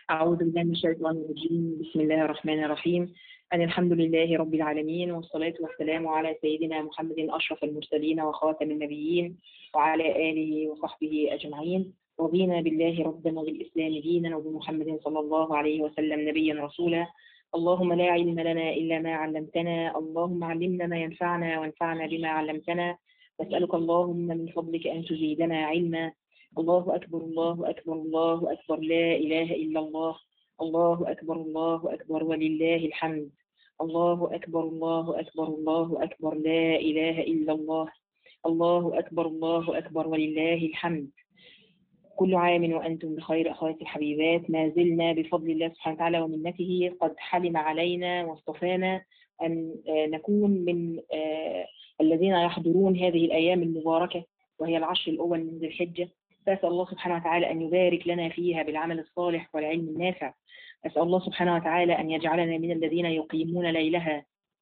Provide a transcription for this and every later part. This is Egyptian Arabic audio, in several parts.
أعوذ بالله من الشيطان الرجيم بسم الله الرحمن الرحيم أن الحمد لله رب العالمين والصلاة والسلام على سيدنا محمد أشرف المرسلين وخاتم النبيين وعلى آله وصحبه أجمعين رضينا بالله ربا وبالإسلام دينا وبمحمد صلى الله عليه وسلم نبيا رسولا اللهم لا علم لنا إلا ما علمتنا اللهم علمنا ما ينفعنا وانفعنا بما علمتنا نسألك اللهم من فضلك أن تزيدنا علما الله أكبر الله أكبر الله أكبر لا إله إلا الله الله أكبر الله أكبر ولله الحمد الله أكبر الله أكبر الله أكبر لا إله إلا الله الله أكبر الله أكبر ولله الحمد كل عام وأنتم بخير أخواتي الحبيبات ما زلنا بفضل الله سبحانه وتعالى ومنته قد حلم علينا واصطفانا أن نكون من الذين يحضرون هذه الأيام المباركة وهي العشر الأول من ذي الحجة فأسأل الله سبحانه وتعالى أن يبارك لنا فيها بالعمل الصالح والعلم النافع أسأل الله سبحانه وتعالى أن يجعلنا من الذين يقيمون ليلها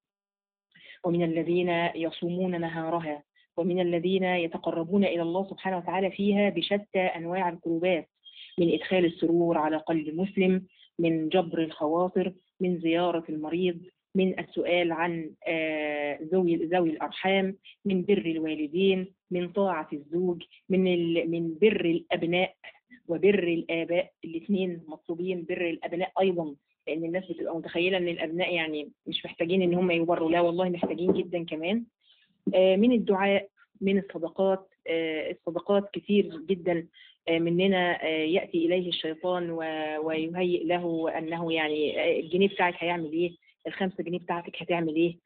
ومن الذين يصومون نهارها ومن الذين يتقربون إلى الله سبحانه وتعالى فيها بشتى أنواع القربات من إدخال السرور على قلب مسلم من جبر الخواطر من زيارة المريض من السؤال عن ذوي ذوي الأرحام من بر الوالدين من طاعة الزوج من من بر الأبناء وبر الآباء الاثنين مطلوبين بر الأبناء أيضا لأن الناس بتبقى متخيلة إن الأبناء يعني مش محتاجين إن هم يبروا لا والله محتاجين جدا كمان من الدعاء من الصدقات الصدقات كتير جدا مننا يأتي إليه الشيطان ويهيئ له أنه يعني الجنيه بتاعك هيعمل إيه الخمسة جنيه بتاعتك هتعمل إيه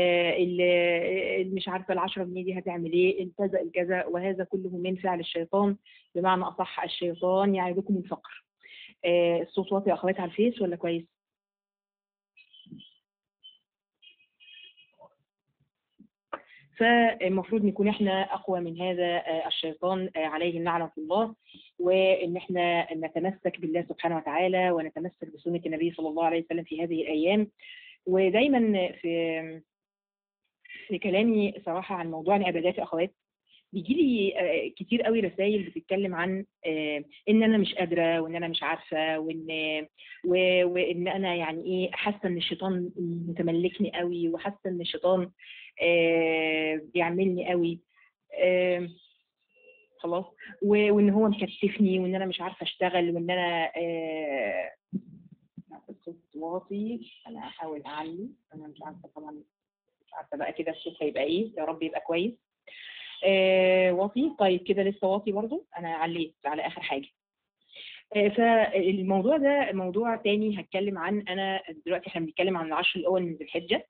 اللي مش عارفة العشرة جنيه دي هتعمل إيه الكذا الكذا وهذا كله من فعل الشيطان بمعنى أصح الشيطان يعدكم الفقر الصوت واطي يا أخواتي على الفيس ولا كويس؟ فالمفروض نكون احنا اقوى من هذا الشيطان عليه لعنه الله وان احنا نتمسك بالله سبحانه وتعالى ونتمسك بسنه النبي صلى الله عليه وسلم في هذه الايام ودايما في في كلامي صراحه عن موضوع العبادات يا اخوات بيجي لي كتير قوي رسائل بتتكلم عن ان انا مش قادره وان انا مش عارفه وان وان انا يعني ايه حاسه ان الشيطان متملكني قوي وحاسه ان الشيطان بيعملني قوي خلاص وان هو مكتفني وان انا مش عارفه اشتغل وان انا الصوت واطي انا هحاول اعلي انا مش عارفه طبعا مش عارفه بقى كده الصوت هيبقى ايه يا رب يبقى كويس آه واطي طيب كده لسه واطي برضو انا عليت على اخر حاجه آه فالموضوع ده موضوع تاني هتكلم عن انا دلوقتي احنا بنتكلم عن العشر الاول من ذي الحجه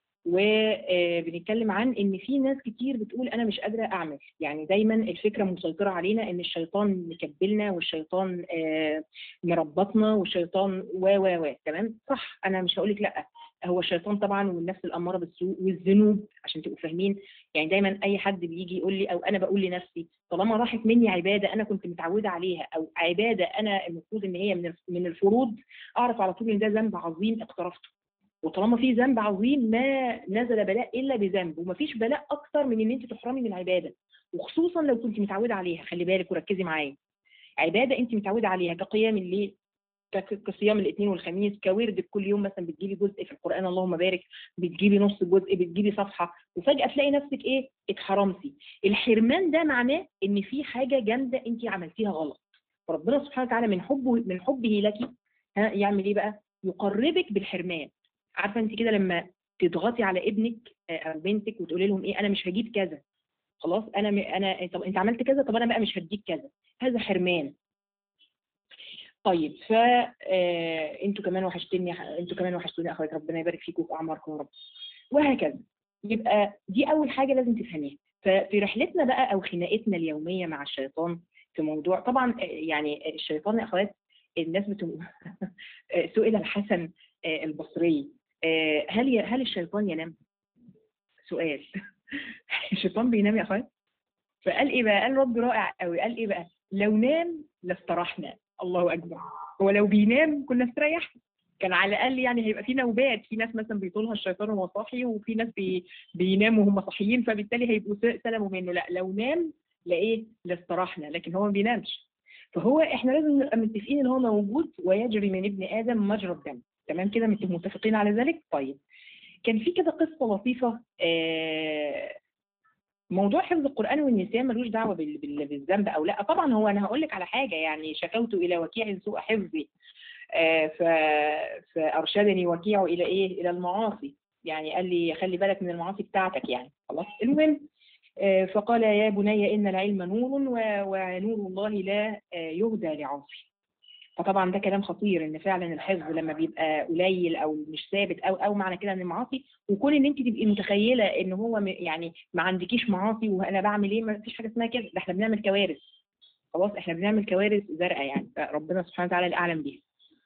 وبنتكلم عن ان في ناس كتير بتقول انا مش قادره اعمل يعني دايما الفكره مسيطره علينا ان الشيطان مكبلنا والشيطان آه مربطنا والشيطان و و و تمام صح انا مش هقول لك لا هو الشيطان طبعا والنفس الاماره بالسوء والذنوب عشان تبقوا فاهمين يعني دايما اي حد بيجي يقول لي او انا بقول لنفسي طالما راحت مني عباده انا كنت متعوده عليها او عباده انا المفروض ان هي من من الفروض اعرف على طول ان ده ذنب عظيم اقترفته وطالما في ذنب عظيم ما نزل بلاء الا بذنب ومفيش بلاء اكتر من ان انت تحرمي من عباده وخصوصا لو كنت متعوده عليها خلي بالك وركزي معايا عباده انت متعوده عليها كقيام الليل كصيام الاثنين والخميس كوردك كل يوم مثلا بتجيبي جزء في القران اللهم بارك بتجيبي نص جزء بتجيبي صفحه وفجاه تلاقي نفسك ايه اتحرمتي الحرمان ده معناه ان في حاجه جامده انت عملتيها غلط فربنا سبحانه وتعالى من حبه من حبه لك ها يعمل ايه بقى يقربك بالحرمان عارفه انت كده لما تضغطي على ابنك او بنتك وتقولي لهم ايه انا مش هجيب كذا خلاص انا م... انا طب انت عملت كذا طب انا بقى مش هديك كذا هذا حرمان طيب ف انتوا كمان وحشتني انتوا كمان وحشتوني اخوات ربنا يبارك فيكم وفي اعماركم يا رب وهكذا يبقى دي اول حاجه لازم تفهميها ففي رحلتنا بقى او خناقتنا اليوميه مع الشيطان في موضوع طبعا يعني الشيطان يا اخوات الناس بتقول سئل الحسن البصري هل هل الشيطان ينام؟ سؤال الشيطان بينام يا اخوات؟ فقال ايه بقى؟ قال رد رائع قوي قال ايه بقى؟ لو نام لاستراحنا الله اكبر هو لو بينام كنا استريحنا كان على الاقل يعني هيبقى في نوبات في ناس مثلا بيطولها الشيطان وهو صاحي وفي ناس بي بيناموا وهم صاحيين فبالتالي هيبقوا سلموا منه لا لو نام لايه لاستراحنا لكن هو ما بينامش فهو احنا لازم نبقى متفقين ان هو موجود ويجري من ابن ادم مجرى الدم تمام كده متفقين على ذلك طيب كان في كده قصه لطيفه آه موضوع حفظ القرآن والنسيان ملوش دعوة بالذنب أو لا طبعا هو أنا هقول لك على حاجة يعني شكوت إلى وكيع سوء حفظي آه فأرشدني وكيع إلى إيه إلى المعاصي يعني قال لي خلي بالك من المعاصي بتاعتك يعني خلاص المهم آه فقال يا بني إن العلم نور ونور الله لا يهدى لعاصي فطبعا ده كلام خطير ان فعلا الحفظ لما بيبقى قليل او مش ثابت او او معنى كده ان المعاصي وكون ان انت تبقي متخيله ان هو يعني ما عندكيش معاصي وانا بعمل ايه ما فيش حاجه اسمها كده ده احنا بنعمل كوارث خلاص احنا بنعمل كوارث زرقاء يعني ربنا سبحانه وتعالى الاعلم بيها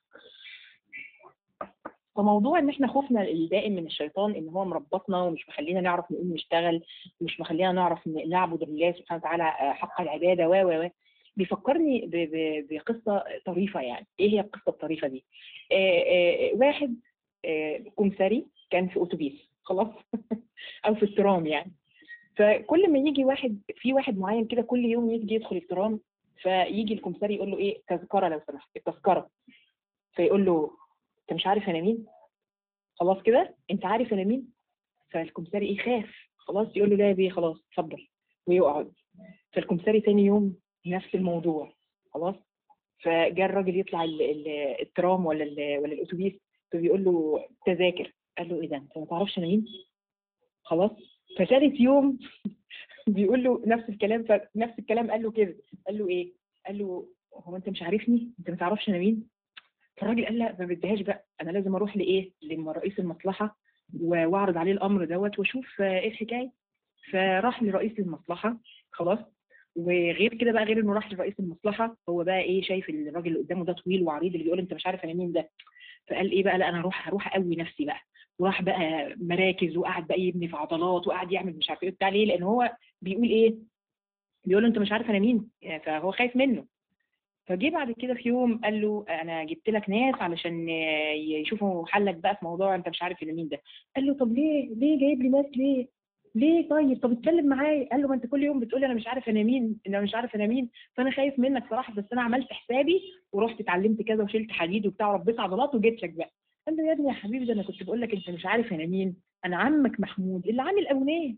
فموضوع ان احنا خوفنا الدائم من الشيطان ان هو مربطنا ومش مخلينا نعرف نقوم نشتغل ومش مخلينا نعرف نعبد الله سبحانه وتعالى حق العباده و و بيفكرني بقصة طريفة يعني ايه هي القصة الطريفة دي آآ آآ واحد كمثري كان في اتوبيس خلاص او في الترام يعني فكل ما يجي واحد في واحد معين كده كل يوم يجي يدخل الترام فيجي الكمثري يقول له ايه تذكرة لو سمحت التذكرة فيقول له انت مش عارف انا مين خلاص كده انت عارف انا مين فالكمثري ايه خاف خلاص يقول له لا يا بيه خلاص اتفضل ويقعد فالكمثري تاني يوم نفس الموضوع خلاص فجاء الراجل يطلع ال ال الترام ولا ال ولا الاتوبيس فبيقول له تذاكر قال له ايه ده انت ما تعرفش انا مين خلاص فثالث يوم بيقول له نفس الكلام فنفس الكلام قال له كده قال له ايه قال له هو انت مش عارفني انت ما تعرفش انا مين فالراجل قال لا ما بديهاش بقى انا لازم اروح لايه لرئيس المصلحه واعرض عليه الامر دوت واشوف ايه الحكايه فراح لرئيس المصلحه خلاص وغير كده بقى غير انه راح لرئيس المصلحه هو بقى ايه شايف الراجل اللي قدامه ده طويل وعريض اللي بيقول انت مش عارف انا مين ده فقال ايه بقى لا انا هروح هروح اقوي نفسي بقى وراح بقى مراكز وقعد بقى يبني في عضلات وقعد يعمل مش عارف ايه بتاع ليه لان هو بيقول ايه بيقول له انت مش عارف انا مين فهو خايف منه فجه بعد كده في يوم قال له انا جبت لك ناس علشان يشوفوا حلك بقى في موضوع انت مش عارف انا مين ده قال له طب ليه ليه جايب لي ناس ليه ليه طيب طب اتكلم معايا قال له ما انت كل يوم بتقولي انا مش عارف انا مين انا مش عارف انا مين فانا خايف منك صراحه بس انا عملت حسابي ورحت اتعلمت كذا وشلت حديد وبتاع وربيت عضلات وجيت لك بقى قال له يا ابني يا حبيبي ده انا كنت بقول لك انت مش عارف انا مين انا عمك محمود اللي عامل اونيه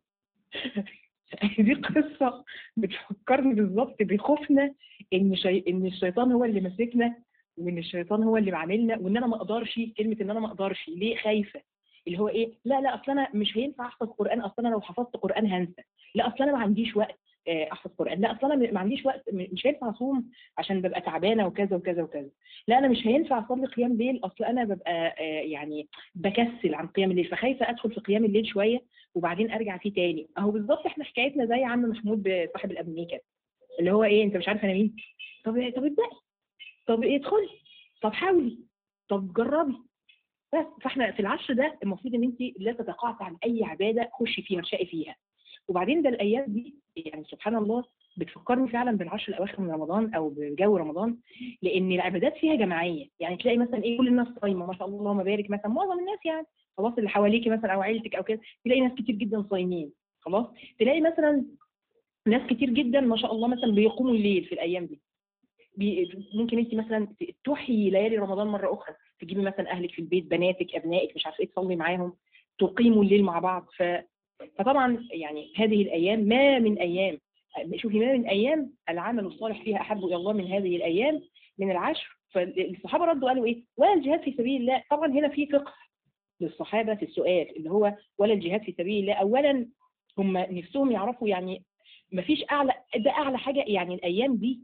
دي قصه بتفكرني بالظبط بخوفنا ان شي... ان الشيطان هو اللي ماسكنا وان الشيطان هو اللي عاملنا وان انا ما اقدرش كلمه ان انا ما اقدرش ليه خايفه اللي هو ايه لا لا اصل انا مش هينفع احفظ قران اصل انا لو حفظت قران هنسى لا اصل انا ما عنديش وقت احفظ قران لا اصل انا ما عنديش وقت مش هينفع اصوم عشان ببقى تعبانه وكذا وكذا وكذا لا انا مش هينفع اصلي قيام ليل اصل انا ببقى يعني بكسل عن قيام الليل فخايفه ادخل في قيام الليل شويه وبعدين ارجع فيه تاني اهو بالظبط احنا حكايتنا زي عم محمود صاحب الابنيه كده اللي هو ايه انت مش عارف انا مين طب طب ابدأي طب ادخلي طب حاولي طب جربي بس فاحنا في العشر ده المفروض ان انت لا تتقاطع عن اي عباده خشي فيها ارشقي فيها وبعدين ده الايام دي يعني سبحان الله بتفكرني فعلا بالعشر الاواخر من رمضان او بجو رمضان لان العبادات فيها جماعيه يعني تلاقي مثلا ايه كل الناس صايمه ما شاء الله اللهم بارك مثلا معظم الناس يعني خلاص اللي حواليكي مثلا او عيلتك او كده تلاقي ناس كتير جدا صايمين خلاص تلاقي مثلا ناس كتير جدا ما شاء الله مثلا بيقوموا الليل في الايام دي بي ممكن انت مثلا تحيي ليالي رمضان مره اخرى تجيبي مثلا اهلك في البيت بناتك ابنائك مش عارفه ايه تصلي معاهم تقيموا الليل مع بعض ف... فطبعا يعني هذه الايام ما من ايام شوفي ما من ايام العمل الصالح فيها احب الى الله من هذه الايام من العشر فالصحابه ردوا قالوا ايه ولا الجهاد في سبيل الله طبعا هنا في فقه للصحابه في السؤال اللي هو ولا الجهاد في سبيل الله اولا هم نفسهم يعرفوا يعني ما فيش اعلى ده اعلى حاجه يعني الايام دي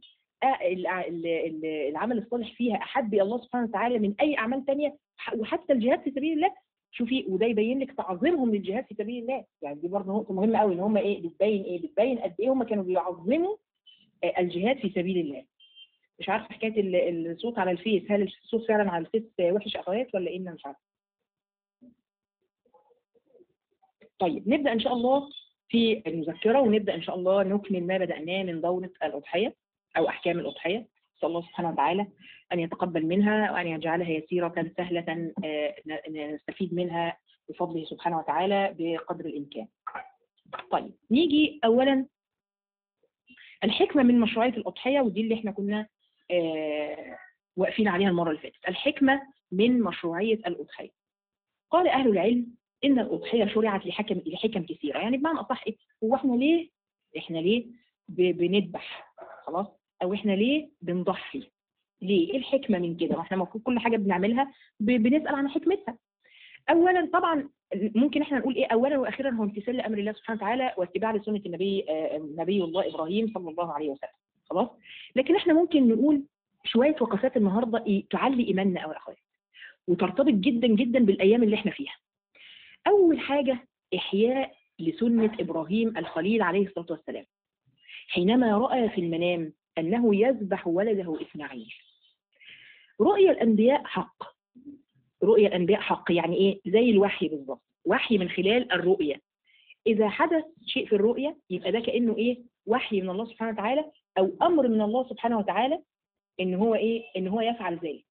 العمل الصالح فيها احب الى الله سبحانه وتعالى من اي اعمال ثانيه وحتى الجهاد في سبيل الله شوفي وده يبين لك تعظيمهم للجهاد في سبيل الله يعني دي برضه نقطه مهمه قوي ان هم ايه بتبين ايه بتبين قد ايه هم كانوا بيعظموا الجهاد في سبيل الله مش عارفه حكايه الصوت على الفيس هل الصوت فعلا على الفيس وحش اخوات ولا ايه انا مش عارفه طيب نبدا ان شاء الله في المذكره ونبدا ان شاء الله نكمل ما بداناه من دوره الاضحيه او احكام الاضحيه نسال الله سبحانه وتعالى ان يتقبل منها وان يجعلها يسيره سهله نستفيد منها بفضله سبحانه وتعالى بقدر الامكان. طيب نيجي اولا الحكمه من مشروعيه الاضحيه ودي اللي احنا كنا آه واقفين عليها المره اللي فاتت الحكمه من مشروعيه الاضحيه قال اهل العلم ان الاضحيه شرعت لحكم لحكم كثيره يعني بمعنى اصح ايه هو احنا ليه احنا ليه ب- بنذبح خلاص او احنا ليه بنضحي ليه ايه الحكمه من كده واحنا المفروض كل حاجه بنعملها ب- بنسال عن حكمتها اولا طبعا ممكن احنا نقول ايه اولا واخيرا هو امتثال لامر الله سبحانه وتعالى واتباع لسنه النبي آه، نبي الله ابراهيم صلى الله عليه وسلم خلاص لكن احنا ممكن نقول شويه وقفات النهارده إيه تعلي ايماننا قوي يا اخويا وترتبط جدا جدا بالايام اللي احنا فيها اول حاجه احياء لسنه ابراهيم الخليل عليه الصلاه والسلام حينما راى في المنام انه يذبح ولده اسماعيل رؤيا الانبياء حق رؤيا الانبياء حق يعني ايه زي الوحي بالظبط وحي من خلال الرؤيا اذا حدث شيء في الرؤيا يبقى ده كانه ايه وحي من الله سبحانه وتعالى او امر من الله سبحانه وتعالى ان هو ايه ان هو يفعل ذلك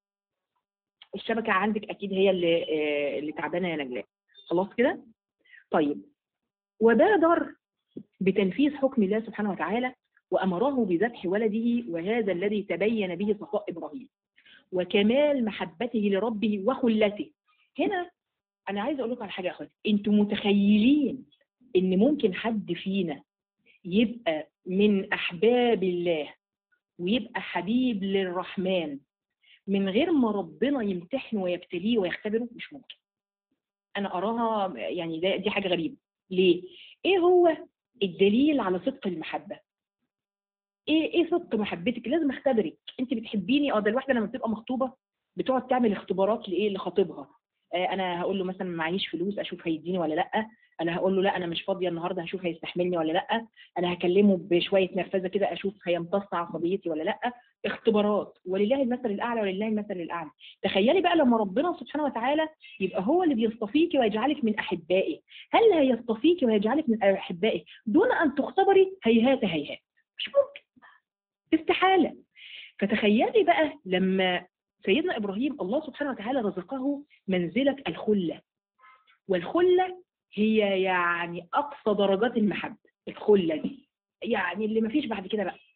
الشبكه عندك اكيد هي اللي آه، اللي تعبانه يا نجلاء خلاص كده طيب وبادر بتنفيذ حكم الله سبحانه وتعالى وامره بذبح ولده وهذا الذي تبين به صفاء ابراهيم وكمال محبته لربه وخلته هنا انا عايزه اقول لكم على حاجه يا اخواتي انتوا متخيلين ان ممكن حد فينا يبقى من احباب الله ويبقى حبيب للرحمن من غير ما ربنا يمتحنه ويبتليه ويختبره مش ممكن انا اراها يعني ده دي حاجه غريبه ليه ايه هو الدليل على صدق المحبه ايه ايه صدق محبتك لازم اختبرك انت بتحبيني اه ده الواحده لما بتبقى مخطوبه بتقعد تعمل اختبارات لايه لخطيبها آه انا هقول له مثلا معيش فلوس اشوف هيديني ولا لا انا هقول له لا انا مش فاضيه النهارده هشوف هيستحملني ولا لا انا هكلمه بشويه نرفزه كده اشوف هيمتص عصبيتي ولا لا اختبارات ولله المثل الاعلى ولله المثل الاعلى تخيلي بقى لما ربنا سبحانه وتعالى يبقى هو اللي بيصطفيكي ويجعلك من احبائه هل هيصطفيكي ويجعلك من احبائه دون ان تختبري هيهات هيهات مش ممكن استحاله فتخيلي بقى لما سيدنا ابراهيم الله سبحانه وتعالى رزقه منزله الخله والخله هي يعني اقصى درجات المحبه الخله دي يعني اللي ما فيش بعد كده بقى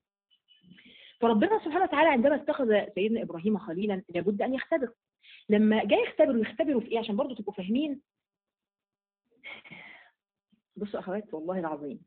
فربنا سبحانه وتعالى عندما اتخذ سيدنا ابراهيم خليلا لابد ان يختبر لما جاي يختبروا يختبروا في ايه عشان برضه تبقوا فاهمين بصوا اخوات والله العظيم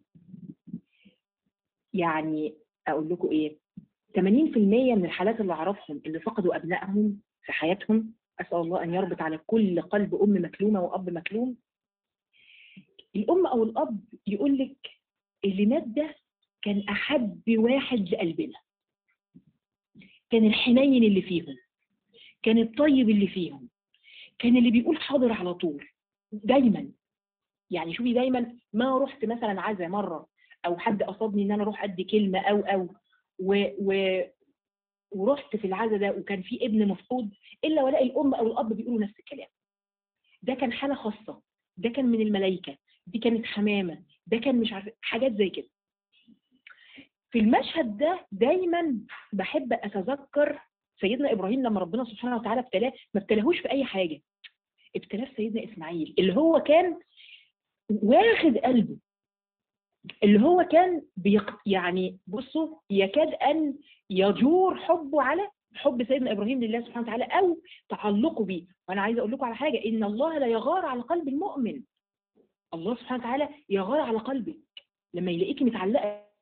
يعني اقول لكم ايه 80% من الحالات اللي اعرفهم اللي فقدوا ابنائهم في حياتهم اسال الله ان يربط على كل قلب ام مكلومه واب مكلوم الام او الاب يقول لك اللي مات ده كان احب واحد لقلبنا كان الحنين اللي فيهم كان الطيب اللي فيهم كان اللي بيقول حاضر على طول دايما يعني شوفي دايما ما رحت مثلا عزا مره او حد قصدني ان انا اروح ادي كلمه او او و و ورحت في العزا ده وكان في ابن مفقود الا والاقي الام او الاب بيقولوا نفس الكلام ده كان حاله خاصه ده كان من الملائكه دي كانت حمامه ده كان مش عارفه حاجات زي كده في المشهد ده دايما بحب اتذكر سيدنا ابراهيم لما ربنا سبحانه وتعالى ابتلاه ما ابتلاهوش في اي حاجه ابتلاه في سيدنا اسماعيل اللي هو كان واخد قلبه اللي هو كان بيق... يعني بصوا يكاد ان يجور حبه على حب سيدنا ابراهيم لله سبحانه وتعالى او تعلقه بيه وانا عايزه اقول لكم على حاجه ان الله لا يغار على قلب المؤمن الله سبحانه وتعالى يغار على قلبك لما يلاقيكي متعلقه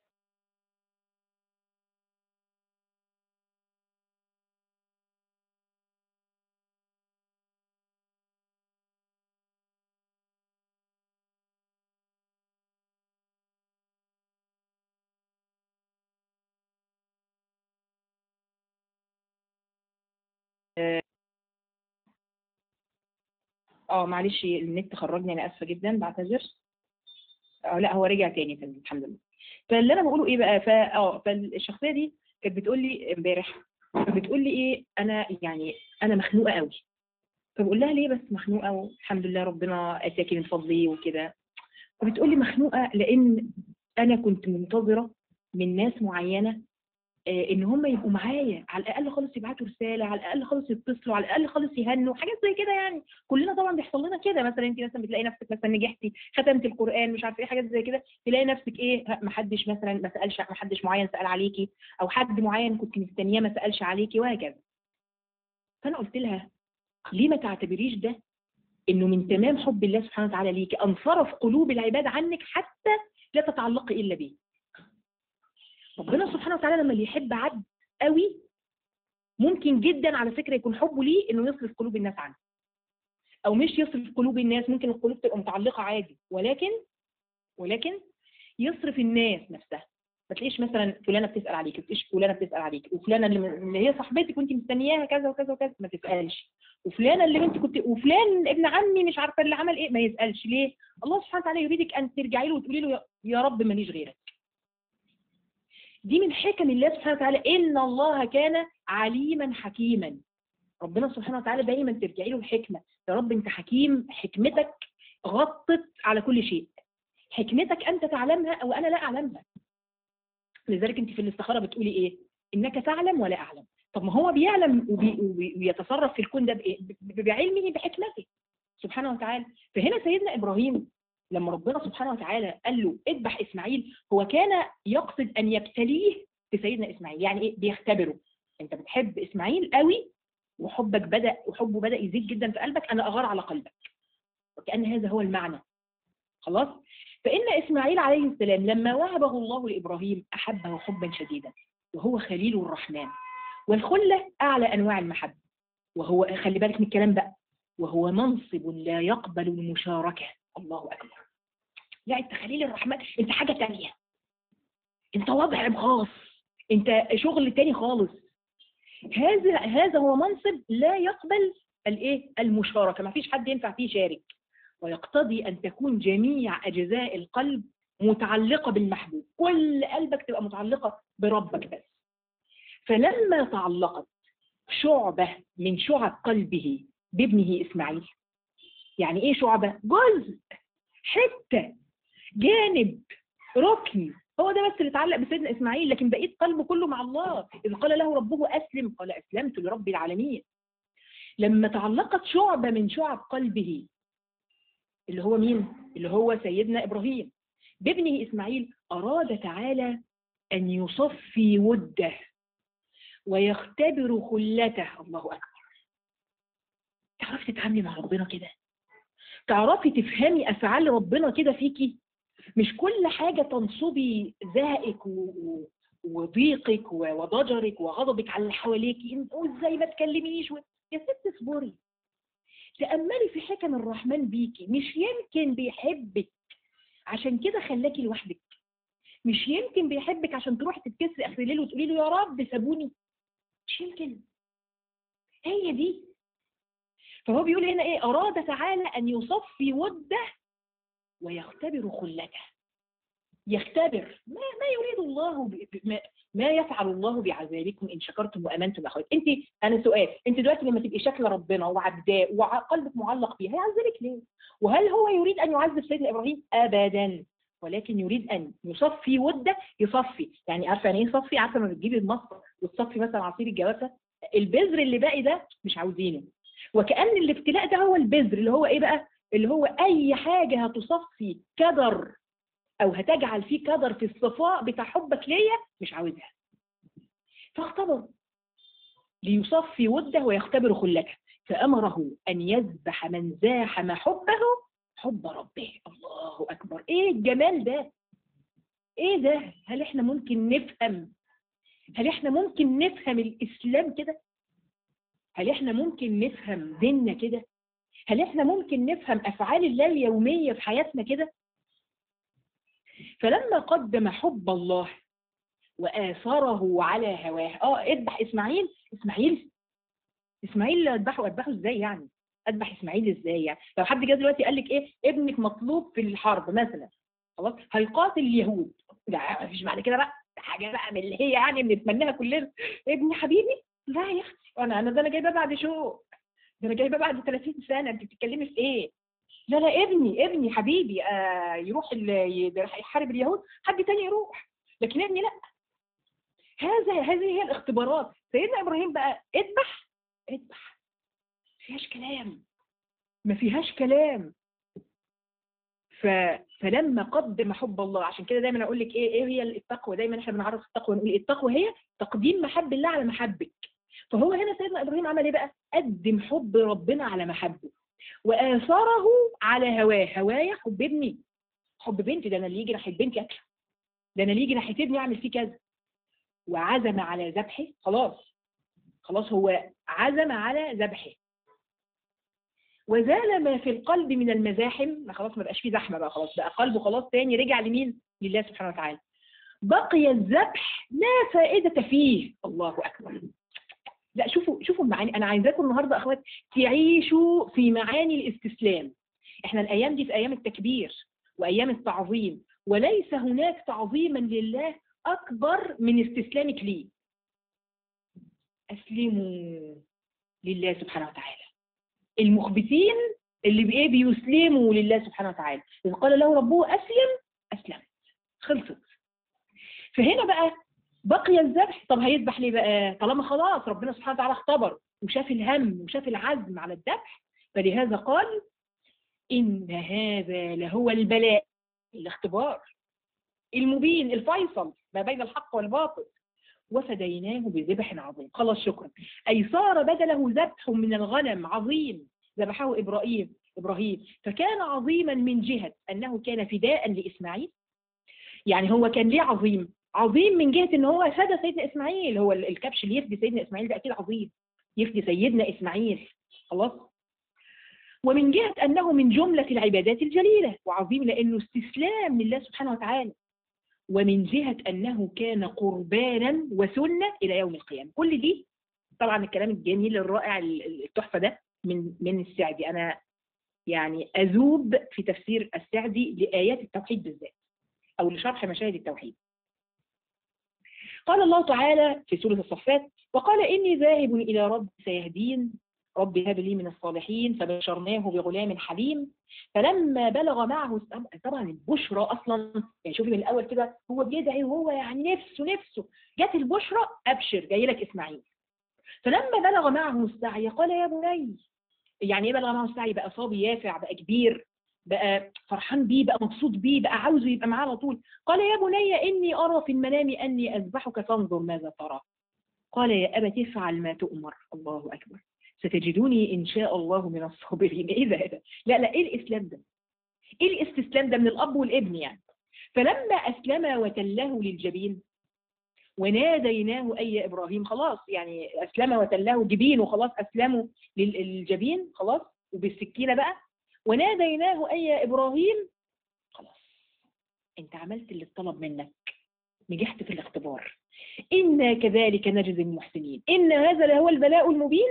اه معلش النت خرجني انا اسفه جدا بعتذر اه لا هو رجع تاني تاني الحمد لله فاللي انا بقوله ايه بقى فا اه فالشخصيه دي كانت بتقول لي امبارح بتقول لي ايه انا يعني انا مخنوقه قوي فبقول لها ليه بس مخنوقه والحمد لله ربنا اتاكي من فضلي وكده فبتقول لي مخنوقه لان انا كنت منتظره من ناس معينه آه، ان هم يبقوا معايا على الاقل خالص يبعتوا رساله على الاقل خالص يتصلوا على الاقل خالص يهنوا حاجات زي كده يعني كلنا طبعا بيحصل لنا كده مثلا انت مثلا بتلاقي نفسك مثلا نجحتي ختمت القران مش عارفه ايه حاجات زي كده تلاقي نفسك ايه ما حدش مثلا ما سالش ما حدش معين سال عليكي او حد معين كنت مستنياه ما سالش عليكي وهكذا فانا قلت لها ليه ما تعتبريش ده انه من تمام حب الله سبحانه وتعالى ليكي ان صرف قلوب العباد عنك حتى لا تتعلقي الا به ربنا سبحانه وتعالى لما اللي يحب عبد قوي ممكن جدا على فكره يكون حبه ليه انه يصرف قلوب الناس عنه او مش يصرف قلوب الناس ممكن القلوب تبقى متعلقه عادي ولكن ولكن يصرف الناس نفسها ما تلاقيش مثلا فلانه بتسال عليك ما تلاقيش فلانه بتسال عليك وفلانه اللي, اللي هي صاحبتك وانت مستنياها كذا وكذا وكذا ما تسالش وفلانه اللي انت كنت وفلان ابن عمي مش عارفه اللي عمل ايه ما يسالش ليه الله سبحانه وتعالى يريدك ان ترجعي له وتقولي له يا- يا رب ماليش غيرك دي من حكم الله سبحانه وتعالى ان الله كان عليما حكيما ربنا سبحانه وتعالى دايما ترجعي له الحكمه يا رب انت حكيم حكمتك غطت على كل شيء حكمتك انت تعلمها او انا لا اعلمها لذلك انت في الاستخاره بتقولي ايه انك تعلم ولا اعلم طب ما هو بيعلم وبي وبي ويتصرف في الكون ده بايه ب- بعلمه بحكمته سبحانه وتعالى فهنا سيدنا ابراهيم لما ربنا سبحانه وتعالى قال له اذبح اسماعيل هو كان يقصد ان يبتليه بسيدنا اسماعيل يعني ايه بيختبره انت بتحب اسماعيل قوي وحبك بدا وحبه بدا يزيد جدا في قلبك انا اغار على قلبك وكان هذا هو المعنى خلاص فان اسماعيل عليه السلام لما وهبه الله لابراهيم احبه حبا شديدا وهو خليل الرحمن والخله اعلى انواع المحبه وهو خلي بالك من الكلام بقى وهو منصب لا يقبل المشاركه الله اكبر لا انت خليل الرحمن انت حاجه تانية انت وضع خاص انت شغل تاني خالص هذا هذا هو منصب لا يقبل الايه المشاركه ما فيش حد ينفع فيه يشارك ويقتضي ان تكون جميع اجزاء القلب متعلقه بالمحبوب كل قلبك تبقى متعلقه بربك بس فلما تعلقت شعبه من شعب قلبه بابنه اسماعيل يعني ايه شعبه جزء حته جانب ركن هو ده بس اللي اتعلق بسيدنا اسماعيل لكن بقيه قلبه كله مع الله اذ قال له ربه اسلم قال اسلمت لرب العالمين لما تعلقت شعبه من شعب قلبه اللي هو مين اللي هو سيدنا ابراهيم بابنه اسماعيل اراد تعالى ان يصفي وده ويختبر خلته الله اكبر تعرفي تتعاملي مع ربنا كده تعرفي تفهمي افعال ربنا كده فيكي مش كل حاجه تنصبي زهقك و... و... وضيقك و- وضجرك وغضبك على اللي حواليكي وازاي ما تكلميش و... يا ست اصبري تأملي في حكم الرحمن بيكي مش يمكن بيحبك عشان كده خلاكي لوحدك مش يمكن بيحبك عشان تروحي تتكسري اخر الليل وتقولي له يا رب سابوني مش يمكن هي دي فهو بيقول هنا ايه اراد تعالى ان يصفي وده ويختبر خلته يختبر ما, ما يريد الله ب... ب- ما, ما يفعل الله بعذابكم ان شكرتم وامنتم يا اخوات انت انا سؤال انت دلوقتي لما تبقي شاكله ربنا وعبداه وقلبك معلق بيه هيعذبك ليه وهل هو يريد ان يعذب سيدنا ابراهيم ابدا ولكن يريد ان يصفي وده يصفي يعني عارفه يعني ايه يصفي عارفه لما بتجيبي المصفى وتصفي مثلا عصير الجوافه البذر اللي باقي ده مش عاوزينه وكأن الابتلاء ده هو البذر اللي هو ايه بقى اللي هو اي حاجه هتصفي كدر او هتجعل فيه كدر في الصفاء بتاع حبك ليا مش عاوزها فاختبر ليصفي وده ويختبر خلته فامره ان يذبح من زاحم حبه حب ربه الله اكبر ايه الجمال ده ايه ده هل احنا ممكن نفهم هل احنا ممكن نفهم الاسلام كده هل احنا ممكن نفهم ديننا كده هل احنا ممكن نفهم افعال الله اليوميه في حياتنا كده فلما قدم حب الله واثره على هواه اه اذبح اسماعيل اسماعيل اسماعيل اذبحه اذبحه ازاي يعني اذبح اسماعيل ازاي يعني لو حد جه دلوقتي قال لك ايه ابنك مطلوب في الحرب مثلا خلاص هيقاتل اليهود ده مفيش بعد كده بقى حاجه بقى من اللي هي يعني بنتمناها كلنا ابني حبيبي لا يا اختي انا انا ده انا جايباه بعد شو ده انا جايباه بعد 30 سنه انت بتتكلمي في ايه لا لا ابني ابني حبيبي آه يروح ال- ي- ده راح يحارب اليهود حد تاني يروح لكن ابني لا هذا هذه هي الاختبارات سيدنا ابراهيم بقى اذبح اذبح ما فيهاش كلام ما فيهاش كلام ف... فلما قدم حب الله عشان كده دايما اقول لك ايه ايه هي التقوى دايما احنا بنعرف التقوى نقول التقوى هي تقديم محب الله على محبك فهو هنا سيدنا ابراهيم عمل ايه بقى قدم حب ربنا على محبه واثره على هواه هوايا حب ابني حب بنتي ده انا اللي يجي ناحيه بنتي اكله ده انا اللي يجي ناحيه ابني اعمل فيه كذا وعزم على ذبحه خلاص خلاص هو عزم على ذبحه وزال ما في القلب من المزاحم ما خلاص ما بقاش فيه زحمه بقى خلاص بقى قلبه خلاص تاني رجع لمين لله سبحانه وتعالى بقي الذبح لا فائده فيه الله اكبر لا شوفوا شوفوا المعاني انا عايزاكم النهارده اخوات تعيشوا في معاني الاستسلام احنا الايام دي في ايام التكبير وايام التعظيم وليس هناك تعظيما لله اكبر من استسلامك ليه اسلموا لله سبحانه وتعالى المخبتين اللي بايه بيسلموا لله سبحانه وتعالى اذ قال له ربه اسلم اسلم خلصت فهنا بقى بقي الذبح طب هيذبح ليه بقى طالما خلاص ربنا سبحانه وتعالى اختبر وشاف الهم وشاف العزم على الذبح فلهذا قال ان هذا لهو البلاء الاختبار المبين الفيصل ما بين الحق والباطل وفديناه بذبح عظيم خلاص شكرا أي صار بدله ذبح من الغنم عظيم ذبحه إبراهيم إبراهيم فكان عظيما من جهة أنه كان فداء لإسماعيل يعني هو كان ليه عظيم عظيم من جهة أن هو فدى سيدنا إسماعيل هو الكبش اللي يفدي سيدنا إسماعيل ده أكيد عظيم يفدي سيدنا إسماعيل خلاص ومن جهة أنه من جملة العبادات الجليلة وعظيم لأنه استسلام لله سبحانه وتعالى ومن جهة أنه كان قربانا وسنة إلى يوم القيامة كل دي طبعا الكلام الجميل الرائع التحفة ده من من السعدي أنا يعني أذوب في تفسير السعدي لآيات التوحيد بالذات أو لشرح مشاهد التوحيد قال الله تعالى في سورة الصفات وقال إني ذاهب إلى رب سيهدين رب هب لي من الصالحين فبشرناه بغلام حليم فلما بلغ معه طبعا البشرى اصلا يعني شوفي من الاول كده هو بيدعي وهو يعني نفسه نفسه جت البشرى ابشر جاي لك اسماعيل فلما بلغ معه السعي قال يا بني يعني ايه بلغ معه السعي بقى صابي يافع بقى كبير بقى فرحان بيه بقى مبسوط بيه بقى عاوزه يبقى معاه على طول قال يا بني اني ارى في المنام اني اذبحك فانظر ماذا ترى قال يا ابت افعل ما تؤمر الله اكبر ستجدوني إن شاء الله من الصابرين إيه ده لا لا إيه الإسلام ده إيه الاستسلام ده من الأب والابن يعني فلما أسلم وتله للجبين وناديناه أي إبراهيم خلاص يعني أسلم وتله جبين وخلاص أسلموا للجبين خلاص وبالسكينة بقى وناديناه أي إبراهيم خلاص أنت عملت اللي اتطلب منك نجحت في الاختبار إنا كذلك نجزي المحسنين إن هذا لهو البلاء المبين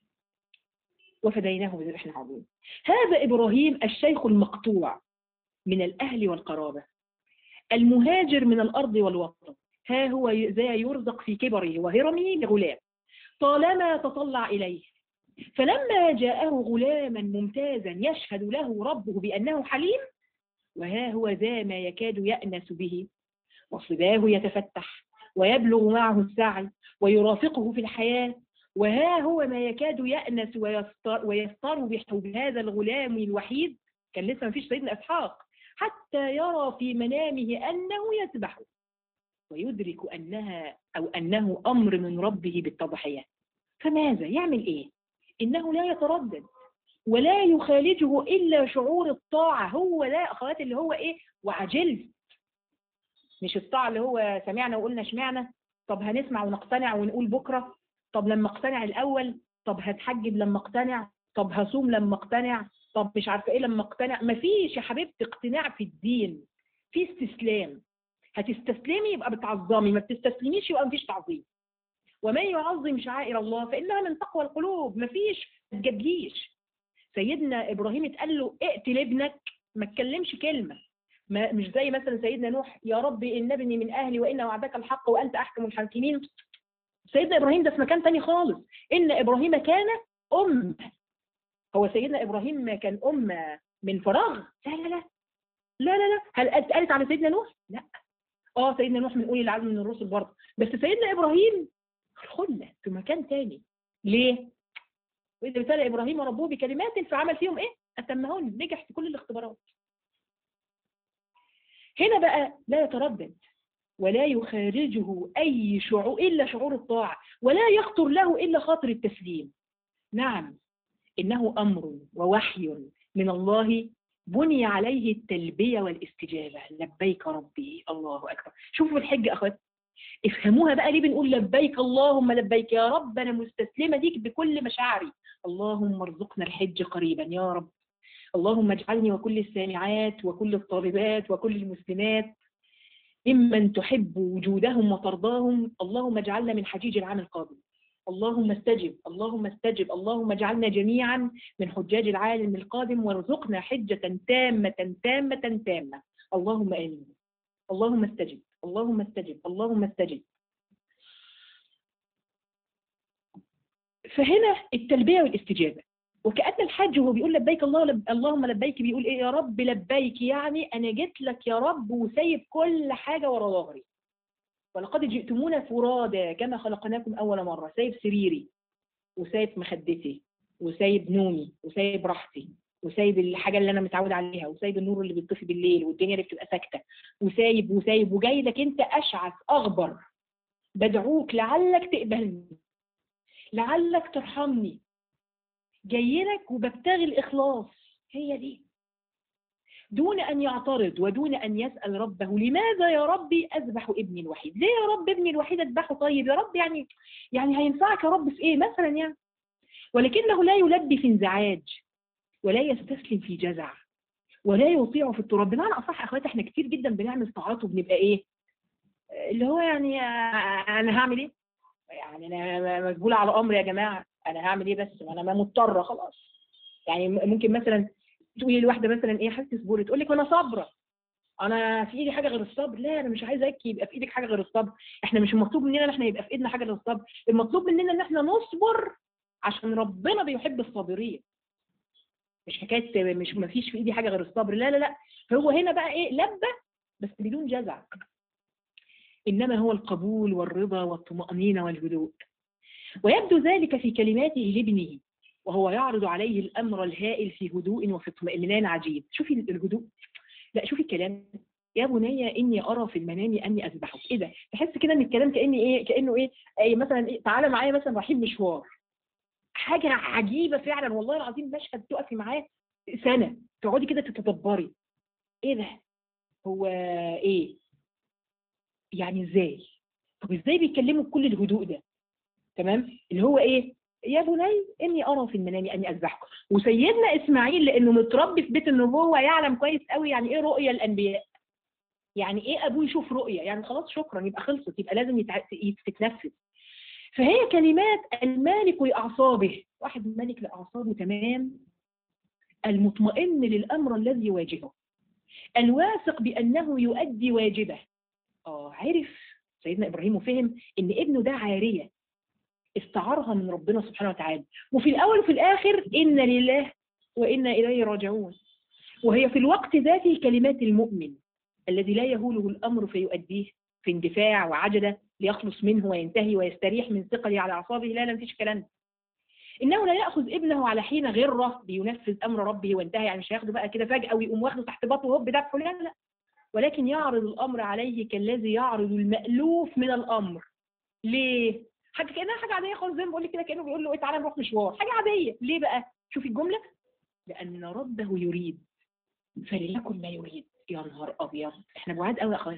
وفديناه بذبح عظيم هذا إبراهيم الشيخ المقطوع من الأهل والقرابة المهاجر من الأرض والوطن ها هو ذا يرزق في كبره وهرمه بغلام طالما تطلع إليه فلما جاءه غلاما ممتازا يشهد له ربه بأنه حليم وها هو ذا ما يكاد يأنس به وصباه يتفتح ويبلغ معه السعي ويرافقه في الحياة وها هو ما يكاد يأنس ويستر, ويستر بحب هذا الغلام الوحيد كان لسه ما فيش سيدنا إسحاق حتى يرى في منامه أنه يذبح ويدرك أنها أو أنه أمر من ربه بالتضحية فماذا يعمل إيه إنه لا يتردد ولا يخالجه إلا شعور الطاعة هو لا أخوات اللي هو إيه وعجلت مش الطاعة اللي هو سمعنا وقلنا شمعنا طب هنسمع ونقتنع ونقول بكرة طب لما اقتنع الأول طب هتحجب لما اقتنع طب هصوم لما اقتنع طب مش عارفة ايه لما اقتنع مفيش يا حبيبتي اقتناع في الدين في استسلام هتستسلمي يبقى بتعظمي ما بتستسلميش يبقى مفيش تعظيم ومن يعظم شعائر الله فإنها من تقوى القلوب مفيش ما تجادليش سيدنا إبراهيم اتقال له اقتل ابنك ما تكلمش كلمة ما مش زي مثلا سيدنا نوح يا رب إن ابني من أهلي وإن وعدك الحق وأنت أحكم الحاكمين سيدنا إبراهيم ده في مكان تاني خالص إن إبراهيم كان أم هو سيدنا إبراهيم كان أم من فراغ لا لا لا لا لا لا هل اتقالت على سيدنا نوح لا اه سيدنا نوح من اولي العزم من الرسل برضه بس سيدنا ابراهيم خلة في مكان تاني ليه؟ واذا ابتلى ابراهيم ربه بكلمات فعمل فيهم ايه؟ اتمهن نجح في كل الاختبارات هنا بقى لا يتردد ولا يخارجه أي شعور إلا شعور الطاعة ولا يخطر له إلا خاطر التسليم نعم إنه أمر ووحي من الله بني عليه التلبية والاستجابة لبيك ربي الله أكبر شوفوا الحج أخوات افهموها بقى ليه بنقول لبيك اللهم لبيك يا رب أنا مستسلمة ليك بكل مشاعري اللهم ارزقنا الحج قريبا يا رب اللهم اجعلني وكل السامعات وكل الطالبات وكل المسلمات ممن تحب وجودهم وترضاهم اللهم اجعلنا من حجيج العام القادم اللهم استجب اللهم استجب اللهم اجعلنا جميعا من حجاج العالم القادم وارزقنا حجة تامة تامة تامة اللهم آمين اللهم استجب اللهم استجب اللهم استجب فهنا التلبية والاستجابة وكأن الحج وهو بيقول لبيك الله لب... اللهم لبيك بيقول ايه يا رب لبيك يعني انا جيت لك يا رب وسايب كل حاجة ورا ظهري ولقد جئتمونا فرادا كما خلقناكم اول مرة سايب سريري وسايب مخدتي وسايب نومي وسايب راحتي وسايب الحاجة اللي انا متعود عليها وسايب النور اللي بيطفي بالليل والدنيا اللي بتبقى ساكتة وسايب وسايب وجاي لك انت اشعث اغبر بدعوك لعلك تقبلني لعلك ترحمني جاي لك وببتغي الإخلاص هي دي دون أن يعترض ودون أن يسأل ربه لماذا يا ربي أذبح ابني الوحيد ليه يا رب ابني الوحيد أذبحه طيب يا رب يعني يعني هينفعك يا رب في إيه مثلا يعني ولكنه لا يلبي في انزعاج ولا يستسلم في جزع ولا يطيع في التراب بمعنى أصح أخواتي احنا كتير جدا بنعمل طاعات وبنبقى إيه اللي هو يعني أنا هعمل إيه يعني أنا مسجولة على أمر يا جماعة انا هعمل ايه بس انا ما مضطره خلاص يعني ممكن مثلا تقولي لواحده مثلا ايه حاسه صبور تقول لك انا صابره انا في ايدي حاجه غير الصبر لا انا مش عايزاك يبقى في ايدك حاجه غير الصبر احنا مش المطلوب مننا ان احنا يبقى في ايدنا حاجه غير الصبر المطلوب مننا ان احنا نصبر عشان ربنا بيحب الصابرين مش حكايه مش ما فيش في ايدي حاجه غير الصبر لا لا لا هو هنا بقى ايه لبه بس بدون جزع انما هو القبول والرضا والطمانينه والهدوء ويبدو ذلك في كلماته لابنه وهو يعرض عليه الأمر الهائل في هدوء وفي اطمئنان عجيب شوفي الهدوء لا شوفي الكلام يا بني اني ارى في المنام اني اذبحك ايه ده تحس كده ان الكلام كاني ايه كانه ايه, أي مثلا إيه تعالى معايا مثلا رايحين مشوار حاجه عجيبه فعلا والله العظيم مشهد تقفي معاه سنه تقعدي كده تتدبري ايه ده هو ايه يعني ازاي طب ازاي بيتكلموا بكل الهدوء ده تمام اللي هو ايه يا بني اني ارى في المنام اني اذبحك وسيدنا اسماعيل لانه متربي في بيت النبوه يعلم كويس قوي يعني ايه رؤيا الانبياء يعني ايه ابوه يشوف رؤيا يعني خلاص شكرا يبقى خلصت يبقى لازم تتنفذ فهي كلمات المالك لاعصابه واحد مالك لاعصابه تمام المطمئن للامر الذي يواجهه الواثق بانه يؤدي واجبه اه عرف سيدنا ابراهيم وفهم ان ابنه ده عاريه استعارها من ربنا سبحانه وتعالى وفي الأول وفي الآخر إن لله وإنا إليه راجعون وهي في الوقت ذاته كلمات المؤمن الذي لا يهوله الأمر فيؤديه في اندفاع وعجلة ليخلص منه وينتهي ويستريح من ثقله على أعصابه لا لا مفيش كلام إنه لا يأخذ ابنه على حين غرة لينفذ أمر ربه وانتهى يعني مش هياخده بقى كده فجأة ويقوم واخده تحت بطنه هوب ده لا لا ولكن يعرض الأمر عليه كالذي يعرض المألوف من الأمر ليه؟ حاجه كانها حاجه عاديه خالص زي ما بقول لك كده كانه بيقول له ايه تعالى نروح مشوار حاجه عاديه ليه بقى شوفي الجمله لان ربه يريد فليكن ما يريد يا نهار ابيض احنا بعاد قوي يا اخويا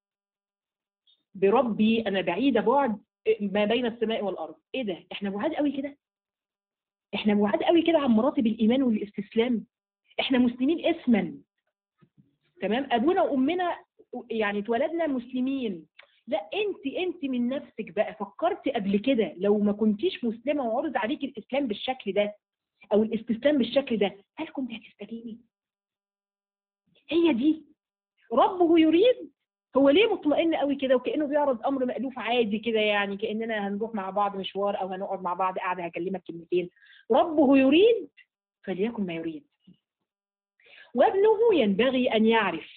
بربي انا بعيده بعد ما بين السماء والارض ايه ده احنا بعاد قوي كده احنا بعاد قوي كده عن مراتب الايمان والاستسلام احنا مسلمين اسما تمام ابونا وامنا يعني اتولدنا مسلمين لا انت انت من نفسك بقى فكرتي قبل كده لو ما كنتيش مسلمه وعرض عليك الاسلام بالشكل ده او الاستسلام بالشكل ده هل كنت هتستجيبي هي دي ربه يريد هو ليه مطمئن قوي كده وكانه بيعرض امر مالوف عادي كده يعني كاننا هنروح مع بعض مشوار او هنقعد مع بعض قاعده هكلمك كلمتين ربه يريد فليكن ما يريد وابنه ينبغي ان يعرف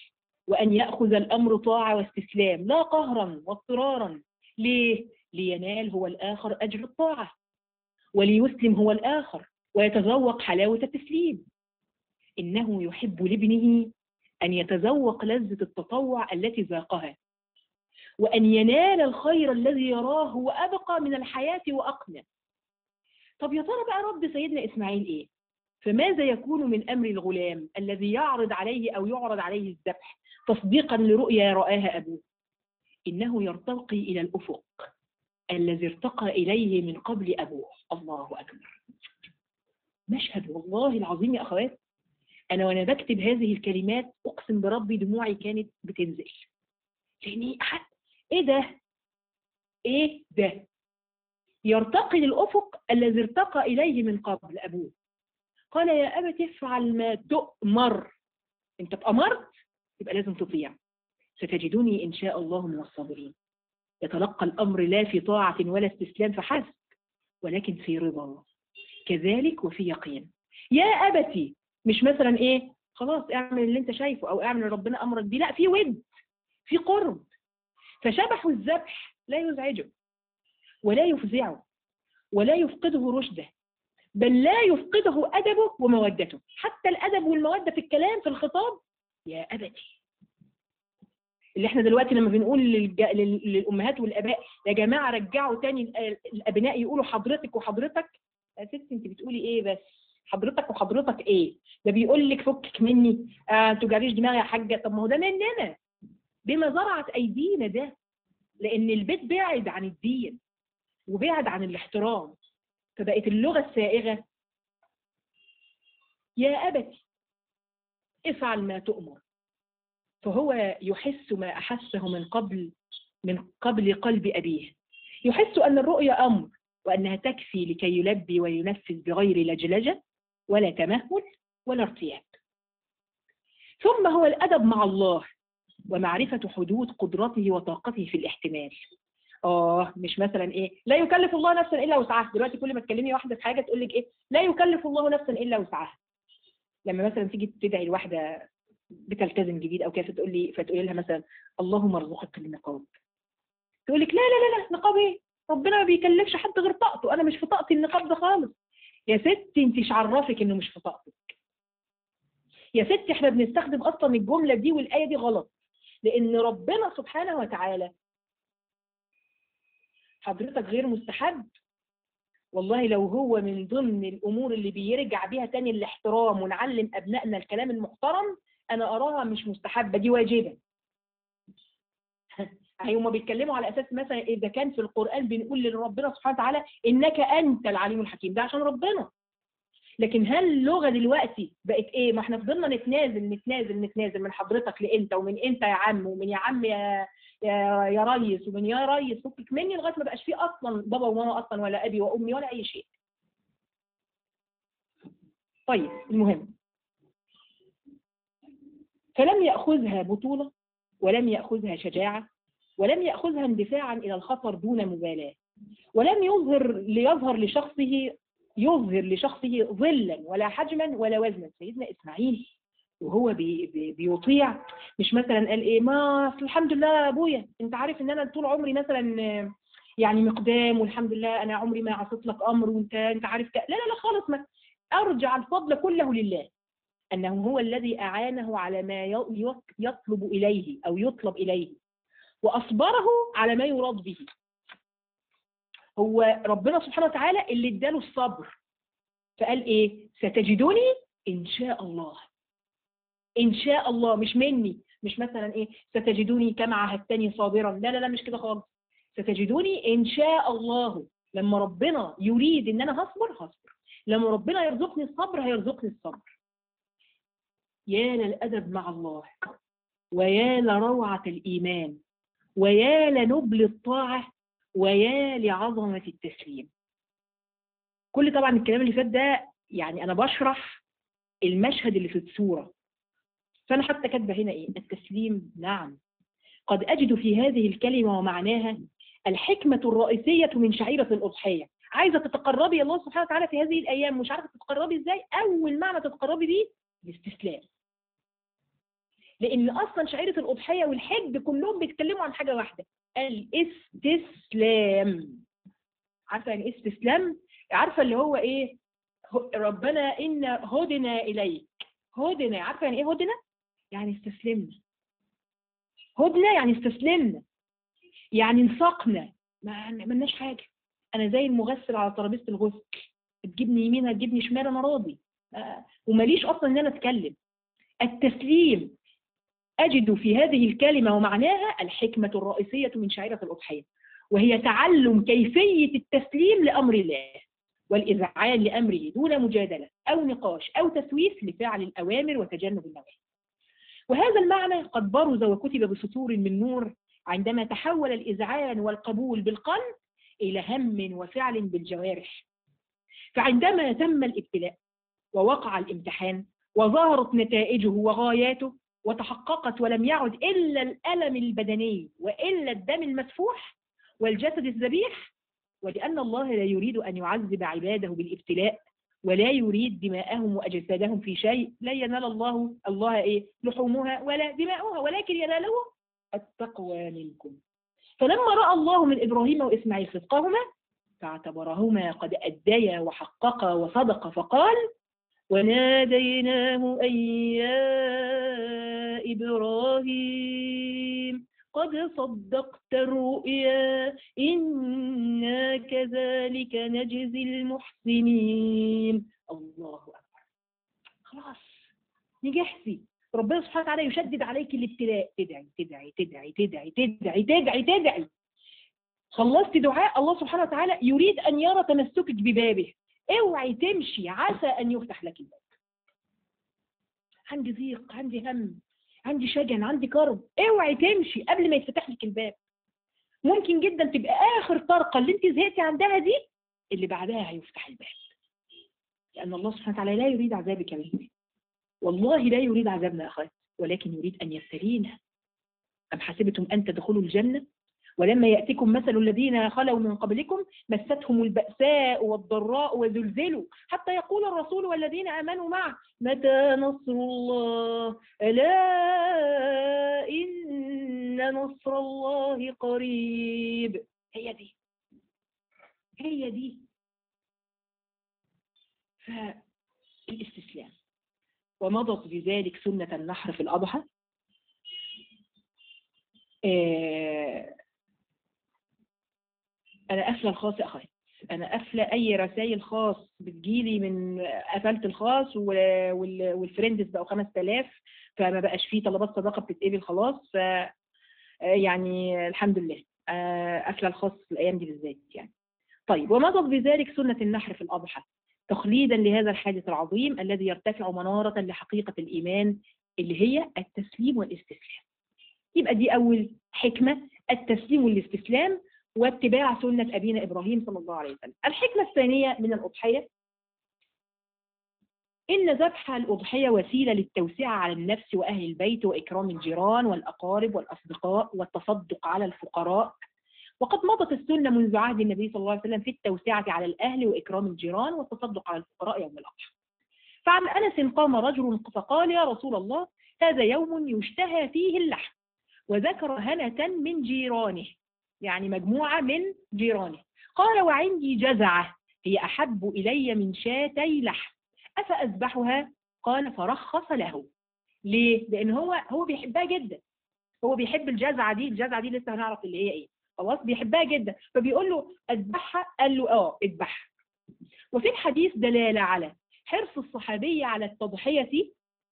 وأن يأخذ الأمر طاعة واستسلام لا قهرا واضطرارا ليه؟ لينال هو الآخر أجر الطاعة وليسلم هو الآخر ويتذوق حلاوة التسليم إنه يحب لابنه أن يتذوق لذة التطوع التي ذاقها وأن ينال الخير الذي يراه وأبقى من الحياة وأقنى طب يا ترى بقى رب سيدنا إسماعيل إيه؟ فماذا يكون من أمر الغلام الذي يعرض عليه أو يعرض عليه الذبح تصديقا لرؤيا رآها أبوه إنه يرتقي إلى الأفق الذي ارتقى إليه من قبل أبوه الله أكبر مشهد والله العظيم يا أخوات أنا وأنا بكتب هذه الكلمات أقسم بربي دموعي كانت بتنزل لأني أحد إيه ده؟ إيه ده؟ يرتقي للأفق الذي ارتقى إليه من قبل أبوه قال يا أبت افعل ما تؤمر أنت اتأمرت يبقى لازم تطيع ستجدني إن شاء الله من الصابرين يتلقى الأمر لا في طاعة ولا استسلام فحسب ولكن في رضا كذلك وفي يقين يا أبتي مش مثلا إيه خلاص اعمل اللي انت شايفه أو اعمل اللي ربنا أمرك بيه لا في ود في قرب فشبح الذبح لا يزعجه ولا يفزعه ولا يفقده رشده بل لا يفقده أدبه ومودته حتى الأدب والمودة في الكلام في الخطاب يا أبتي اللي احنا دلوقتي لما بنقول للج... للأمهات والآباء يا جماعة رجعوا تاني الأبناء يقولوا حضرتك وحضرتك يا ست انت بتقولي ايه بس حضرتك وحضرتك ايه ده بيقول لك فكك مني آه تجاريش دماغي يا حاجة طب ما هو ده مننا بما زرعت أيدينا ده لأن البيت بعد عن الدين وبعد عن الاحترام فبقت اللغة السائغة يا أبتي افعل ما تؤمر فهو يحس ما أحسه من قبل من قبل قلب أبيه يحس أن الرؤيا أمر وأنها تكفي لكي يلبي وينفذ بغير لجلجة ولا تمهل ولا ارتياب ثم هو الأدب مع الله ومعرفة حدود قدرته وطاقته في الاحتمال اه مش مثلا ايه لا يكلف الله نفسا الا وسعها دلوقتي كل ما تكلمي واحده في حاجه تقول لك ايه لا يكلف الله نفسا الا وسعها لما مثلا تيجي تدعي لواحده بتلتزم جديد او كيف تقول لي فتقولي لها مثلا اللهم ارزقك النقاب تقول لك لا لا لا لا نقاب ايه ربنا ما بيكلفش حد غير طاقته انا مش في طاقتي النقاب ده خالص يا ستي انت مش عرفك انه مش في طاقتك يا ستي احنا بنستخدم اصلا الجمله دي والايه دي غلط لان ربنا سبحانه وتعالى حضرتك غير مستحب والله لو هو من ضمن الامور اللي بيرجع بيها تاني الاحترام ونعلم ابنائنا الكلام المحترم انا اراها مش مستحبه دي واجبه هما بيتكلموا على اساس مثلا اذا كان في القران بنقول لربنا سبحانه وتعالى انك انت العليم الحكيم ده عشان ربنا لكن هل اللغه دلوقتي بقت ايه ما احنا فضلنا نتنازل نتنازل نتنازل من حضرتك لانت ومن انت يا عم ومن يا عم يا يا, يا ريس ومن يا ريس فكك مني لغايه ما بقاش فيه اصلا بابا وماما اصلا ولا ابي وامي ولا اي شيء طيب المهم فلم ياخذها بطوله ولم ياخذها شجاعه ولم ياخذها اندفاعا الى الخطر دون مبالاه ولم يظهر ليظهر لشخصه يظهر لشخصه ظلا ولا حجما ولا وزنا سيدنا اسماعيل وهو بي بي بيطيع مش مثلا قال ايه ما الحمد لله يا ابويا انت عارف ان انا طول عمري مثلا يعني مقدام والحمد لله انا عمري ما عصيت لك امر وانت انت عارف ك... لا لا لا خالص ما ارجع الفضل كله لله انه هو الذي اعانه على ما يطلب اليه او يطلب اليه واصبره على ما يراد به هو ربنا سبحانه وتعالى اللي اداله الصبر فقال ايه ستجدني ان شاء الله ان شاء الله مش مني مش مثلا ايه ستجدوني كما عهدتني صابرا لا لا لا مش كده خالص ستجدوني ان شاء الله لما ربنا يريد ان انا هصبر هصبر لما ربنا يرزقني الصبر هيرزقني الصبر يا للادب مع الله ويا لروعه الايمان ويا لنبل الطاعه ويا لعظمه التسليم كل طبعا الكلام اللي فات ده يعني انا بشرح المشهد اللي في السوره فأنا حتى كاتبة هنا إيه التسليم نعم قد أجد في هذه الكلمة ومعناها الحكمة الرئيسية من شعيرة الأضحية عايزة تتقربي الله سبحانه وتعالى في هذه الأيام مش عارفة تتقربي إزاي أول معنى تتقربي بيه الاستسلام لان اصلا شعيره الاضحيه والحج كلهم بيتكلموا عن حاجه واحده الاستسلام عارفه يعني ايه استسلام عارفه اللي هو ايه ه- ربنا ان هدنا اليك هدنا عارفه يعني ايه هدنا يعني استسلمنا هدنا يعني استسلمنا يعني انساقنا ما عملناش حاجه انا زي المغسل على ترابيزه الغسل تجيبني يمين هتجيبني شمال انا راضي آه، وماليش اصلا ان انا اتكلم التسليم اجد في هذه الكلمه ومعناها الحكمه الرئيسيه من شعيره الاضحيه وهي تعلم كيفيه التسليم لامر الله والاذعان لامره دون مجادله او نقاش او تسويف لفعل الاوامر وتجنب النواهي وهذا المعنى قد برز وكتب بسطور من نور عندما تحول الإذعان والقبول بالقلب إلى هم وفعل بالجوارح فعندما تم الابتلاء ووقع الامتحان وظهرت نتائجه وغاياته وتحققت ولم يعد إلا الألم البدني وإلا الدم المسفوح والجسد الذبيح ولأن الله لا يريد أن يعذب عباده بالابتلاء ولا يريد دماءهم وأجسادهم في شيء لا ينال الله الله إيه لحومها ولا دماؤها ولكن يناله التقوى منكم فلما رأى الله من إبراهيم وإسماعيل صدقهما فاعتبرهما قد أديا وحققا وصدقا فقال وناديناه أن يا إبراهيم قد صدقت الرؤيا إنا كذلك نجزي المحسنين الله أكبر خلاص نجحتي ربنا سبحانه وتعالى يشدد عليك الابتلاء تدعي تدعي تدعي تدعي تدعي تدعي تدعي خلصت دعاء الله سبحانه وتعالى يريد أن يرى تمسكك ببابه اوعي تمشي عسى أن يفتح لك الباب عندي ضيق عندي هم عندي شجن عندي كرب اوعي تمشي قبل ما يتفتح لك الباب ممكن جدا تبقى اخر طرقه اللي انت زهقتي عندها دي اللي بعدها هيفتح الباب لان الله سبحانه وتعالى لا يريد عذابك به والله لا يريد عذابنا يا اخوات ولكن يريد ان يبتلينا ام حسبتم ان تدخلوا الجنه ولما يأتكم مثل الذين خلوا من قبلكم مستهم البأساء والضراء وزلزلوا حتى يقول الرسول والذين آمنوا معه متى نصر الله ألا إن نصر الله قريب هي دي هي دي فالاستسلام ومضت بذلك سنة النحر في الأضحى آه انا قافله الخاص يا اخوات انا قافله اي رسائل خاص بتجيلي من قفلت الخاص وال- وال- والفريندز بقوا 5000 فما بقاش فيه طلبات صداقه بتتقبل خلاص ف يعني الحمد لله آه، قافله الخاص الايام دي بالذات يعني طيب ومضت بذلك سنه النحر في الاضحى تخليدا لهذا الحادث العظيم الذي يرتفع مناره لحقيقه الايمان اللي هي التسليم والاستسلام يبقى دي اول حكمه التسليم والاستسلام واتباع سنة أبينا إبراهيم صلى الله عليه وسلم الحكمة الثانية من الأضحية إن ذبح الأضحية وسيلة للتوسعة على النفس وأهل البيت وإكرام الجيران والأقارب والأصدقاء والتصدق على الفقراء وقد مضت السنة منذ عهد النبي صلى الله عليه وسلم في التوسعة على الأهل وإكرام الجيران والتصدق على الفقراء يوم الأضحى فعن أنس قام رجل فقال يا رسول الله هذا يوم يشتهى فيه اللحم وذكر هنة من جيرانه يعني مجموعة من جيرانه قال وعندي جزعة هي أحب إلي من شاتي لحم أفأذبحها قال فرخص له ليه؟ لأن هو هو بيحبها جدا هو بيحب الجزعة دي الجزعة دي لسه هنعرف اللي هي إيه خلاص بيحبها جدا فبيقول له اذبحها قال له اه اذبحها وفي الحديث دلالة على حرص الصحابية على التضحية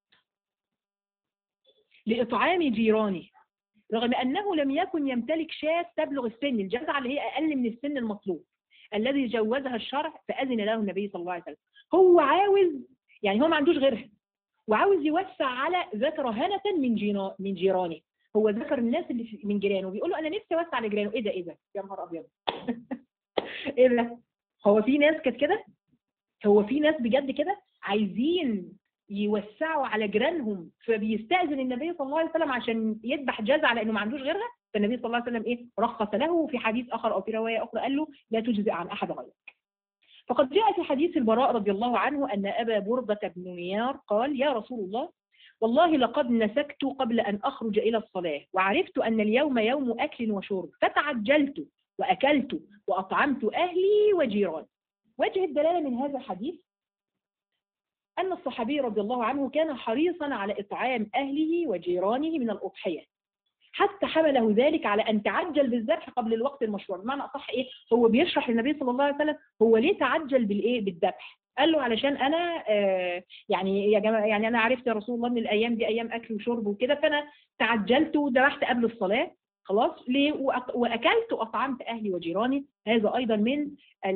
لإطعام جيرانه رغم أنه لم يكن يمتلك شاة تبلغ السن الجزعة اللي هي أقل من السن المطلوب الذي جوزها الشرع فأذن له النبي صلى الله عليه وسلم هو عاوز يعني هو ما عندوش غيرها وعاوز يوسع على ذكر هنة من جينا من جيرانه هو ذكر الناس اللي في- من جيرانه بيقول له انا نفسي اوسع لجيرانه ايه ده ايه ده يا نهار ابيض ايه ده هو في ناس كانت كده هو في ناس بجد كده عايزين يوسعوا على جيرانهم فبيستأذن النبي صلى الله عليه وسلم عشان يذبح جزع لانه ما عندوش غيرها فالنبي صلى الله عليه وسلم ايه رخص له في حديث اخر او في روايه اخرى قال له لا تجزئ عن احد غيرك فقد جاء في حديث البراء رضي الله عنه ان ابا برده بن نيار قال يا رسول الله والله لقد نسكت قبل أن أخرج إلى الصلاة وعرفت أن اليوم يوم أكل وشرب فتعجلت وأكلت وأطعمت أهلي وجيراني وجه الدلالة من هذا الحديث أن الصحابي رضي الله عنه كان حريصا على إطعام أهله وجيرانه من الأضحية حتى حمله ذلك على أن تعجل بالذبح قبل الوقت المشروع بمعنى أصح إيه هو بيشرح للنبي صلى الله عليه وسلم هو ليه تعجل بالإيه بالذبح قال له علشان انا آه يعني يا جماعه يعني انا عرفت يا رسول الله ان الايام دي ايام اكل وشرب وكده فانا تعجلت وذبحت قبل الصلاه خلاص ليه واكلت واطعمت اهلي وجيراني هذا ايضا من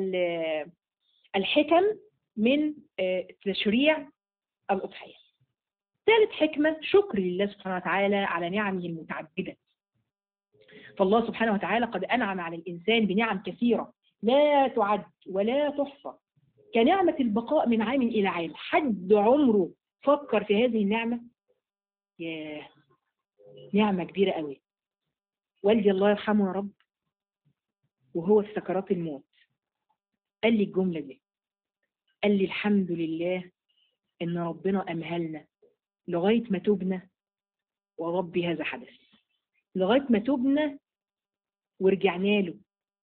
الحكم من تشريع الاضحيه ثالث حكمه شكر لله سبحانه وتعالى على نعمه المتعدده فالله سبحانه وتعالى قد انعم على الانسان بنعم كثيره لا تعد ولا تحصى كنعمة البقاء من عام إلى عام حد عمره فكر في هذه النعمة ياه نعمة كبيرة قوي والدي الله يرحمه يا رب وهو في سكرات الموت قال لي الجملة دي قال لي الحمد لله إن ربنا أمهلنا لغاية ما تبنا وربي هذا حدث لغاية ما تبنا ورجعنا له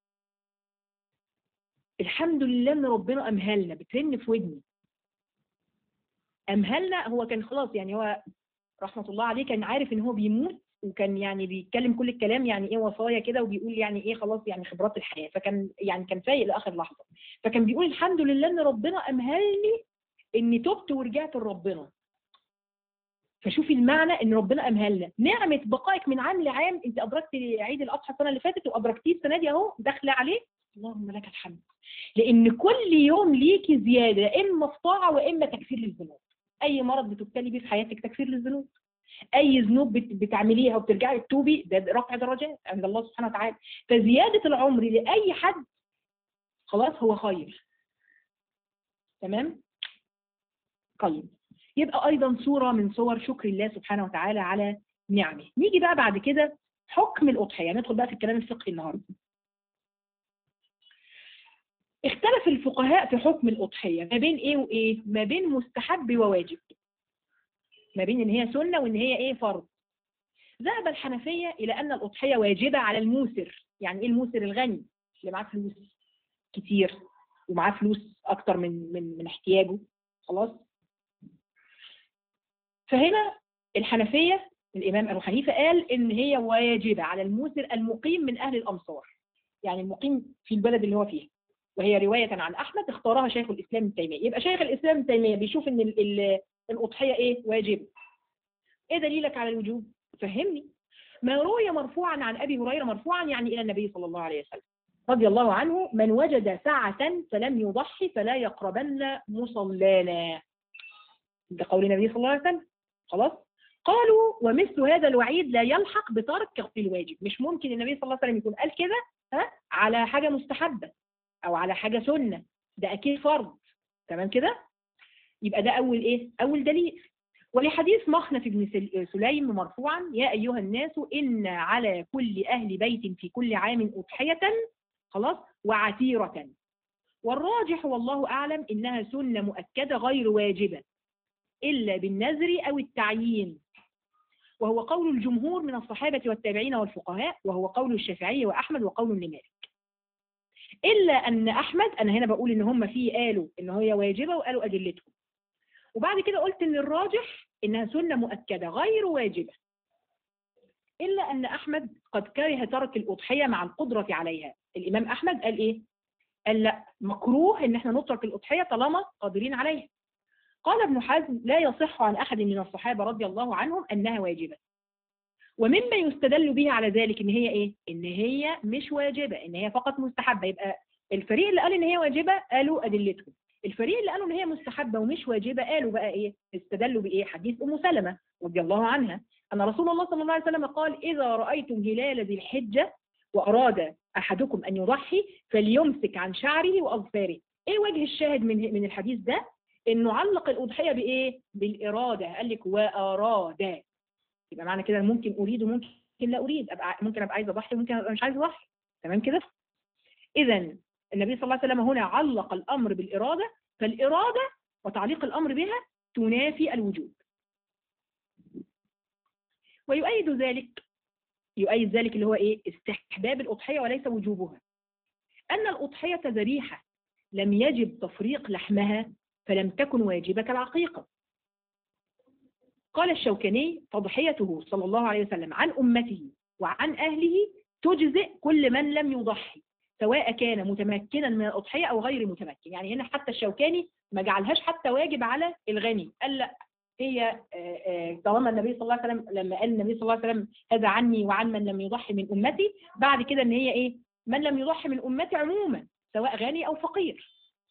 الحمد لله ان ربنا امهلنا بترن في ودني امهلنا هو كان خلاص يعني هو رحمه الله عليه كان عارف ان هو بيموت وكان يعني بيتكلم كل الكلام يعني ايه وصايا كده وبيقول يعني ايه خلاص يعني خبرات الحياه فكان يعني كان فايق لاخر لحظه فكان بيقول الحمد لله ان ربنا امهلني اني تبت ورجعت لربنا فشوفي المعنى ان ربنا امهلنا نعمه بقائك من عام لعام انت ادركت عيد الاضحى السنه اللي فاتت وادركتيه السنه دي اهو داخله عليه اللهم لك الحمد لان كل يوم ليكي زياده اما في طاعه واما تكفير للذنوب اي مرض بتبتلي بيه في حياتك تكفير للذنوب اي ذنوب بتعمليها وبترجعي تتوبي ده رفع درجات عند الله سبحانه وتعالى فزياده العمر لاي حد خلاص هو خير تمام طيب يبقى ايضا صوره من صور شكر الله سبحانه وتعالى على نعمه نيجي بقى بعد كده حكم الاضحيه ندخل بقى في الكلام الفقهي النهارده اختلف الفقهاء في حكم الأضحية ما بين إيه وإيه؟ ما بين مستحب وواجب ما بين إن هي سنة وإن هي إيه فرض ذهب الحنفية إلى أن الأضحية واجبة على الموسر يعني إيه الموسر الغني اللي معاه فلوس كتير ومعاه فلوس أكتر من من من احتياجه خلاص فهنا الحنفية الإمام أبو حنيفة قال إن هي واجبة على الموسر المقيم من أهل الأمصار يعني المقيم في البلد اللي هو فيها وهي رواية عن أحمد اختارها شيخ الإسلام ابن تيمية يبقى شيخ الإسلام ابن تيمية بيشوف إن ال ال الأضحية إيه واجب إيه دليلك على الوجوب فهمني ما روي مرفوعا عن أبي هريرة مرفوعا يعني إلى النبي صلى الله عليه وسلم رضي الله عنه من وجد ساعة فلم يضحي فلا يقربن مصلانا ده قول النبي صلى الله عليه وسلم خلاص قالوا ومثل هذا الوعيد لا يلحق بترك الواجب مش ممكن النبي صلى الله عليه وسلم يكون قال كده ها على حاجة مستحبة او على حاجة سنة ده اكيد فرض تمام كده يبقى ده اول ايه اول دليل ولحديث مخنف بن سليم مرفوعا يا ايها الناس ان على كل اهل بيت في كل عام اضحية خلاص وعتيرة والراجح والله اعلم انها سنة مؤكدة غير واجبة الا بالنذر او التعيين وهو قول الجمهور من الصحابة والتابعين والفقهاء وهو قول الشافعي وأحمد وقول لمالك إلا أن أحمد أنا هنا بقول إن هم فيه قالوا إن هي واجبة وقالوا أدلتهم وبعد كده قلت إن الراجح إنها سنة مؤكدة غير واجبة إلا أن أحمد قد كره ترك الأضحية مع القدرة عليها الإمام أحمد قال إيه؟ قال لا مكروه إن احنا نترك الأضحية طالما قادرين عليها قال ابن حزم لا يصح عن أحد من الصحابة رضي الله عنهم أنها واجبة ومما يستدل به على ذلك ان هي ايه ان هي مش واجبه ان هي فقط مستحبه يبقى الفريق اللي قال ان هي واجبه قالوا ادلتهم الفريق اللي قالوا ان هي مستحبه ومش واجبه قالوا بقى ايه استدلوا بايه حديث ام سلمة رضي الله عنها ان رسول الله صلى الله عليه وسلم قال اذا رايتم هلال ذي الحجه واراد احدكم ان يضحي فليمسك عن شعره واظفاره ايه وجه الشاهد من من الحديث ده انه علق الاضحيه بايه بالاراده قال لك واراد يبقى معنى كده ممكن اريد وممكن لا اريد ابقى ممكن ابقى عايزه اضحي وممكن ابقى مش عايزه اضحي تمام كده اذا النبي صلى الله عليه وسلم هنا علق الامر بالاراده فالاراده وتعليق الامر بها تنافي الوجوب ويؤيد ذلك يؤيد ذلك اللي هو ايه استحباب الأضحية وليس وجوبها أن الأضحية ذبيحة لم يجب تفريق لحمها فلم تكن واجبة العقيقة قال الشوكاني تضحيته صلى الله عليه وسلم عن أمته وعن أهله تجزئ كل من لم يضحي سواء كان متمكنا من الأضحية أو غير متمكن يعني هنا حتى الشوكاني ما جعلهاش حتى واجب على الغني قال لا هي طالما النبي صلى الله عليه وسلم لما قال النبي صلى الله عليه وسلم هذا عني وعن من لم يضحي من أمتي بعد كده ان هي ايه من لم يضحي من أمتي عموما سواء غني أو فقير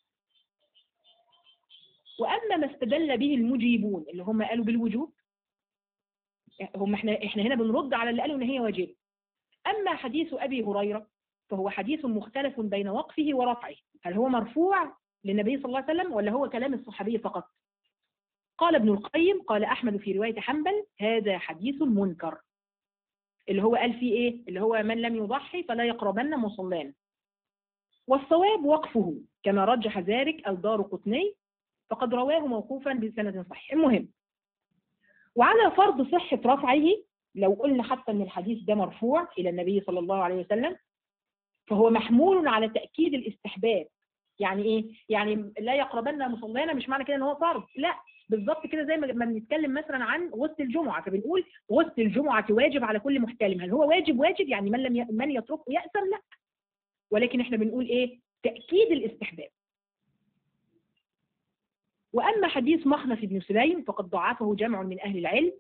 وأما ما استدل به المجيبون اللي هم قالوا بالوجوب هم احنا احنا هنا بنرد على اللي قالوا ان هي واجبه اما حديث ابي هريره فهو حديث مختلف بين وقفه ورفعه هل هو مرفوع للنبي صلى الله عليه وسلم ولا هو كلام الصحابي فقط قال ابن القيم قال احمد في روايه حنبل هذا حديث منكر اللي هو قال فيه ايه اللي هو من لم يضحي فلا يقربن مصلانا والصواب وقفه كما رجح ذلك الدار قطني فقد رواه موقوفا بسند صحيح المهم وعلى فرض صحة رفعه لو قلنا حتى ان الحديث ده مرفوع الى النبي صلى الله عليه وسلم فهو محمول على تأكيد الاستحباب يعني ايه يعني لا يقربن مصلانا مش معنى كده ان هو فرض لا بالظبط كده زي ما بنتكلم مثلا عن غسل الجمعة فبنقول غسل الجمعة واجب على كل محتلم هل هو واجب واجب يعني من لم ي... من يتركه يأثم لا ولكن احنا بنقول ايه تأكيد الاستحباب وأما حديث مخنف بن سليم فقد ضعفه جمع من أهل العلم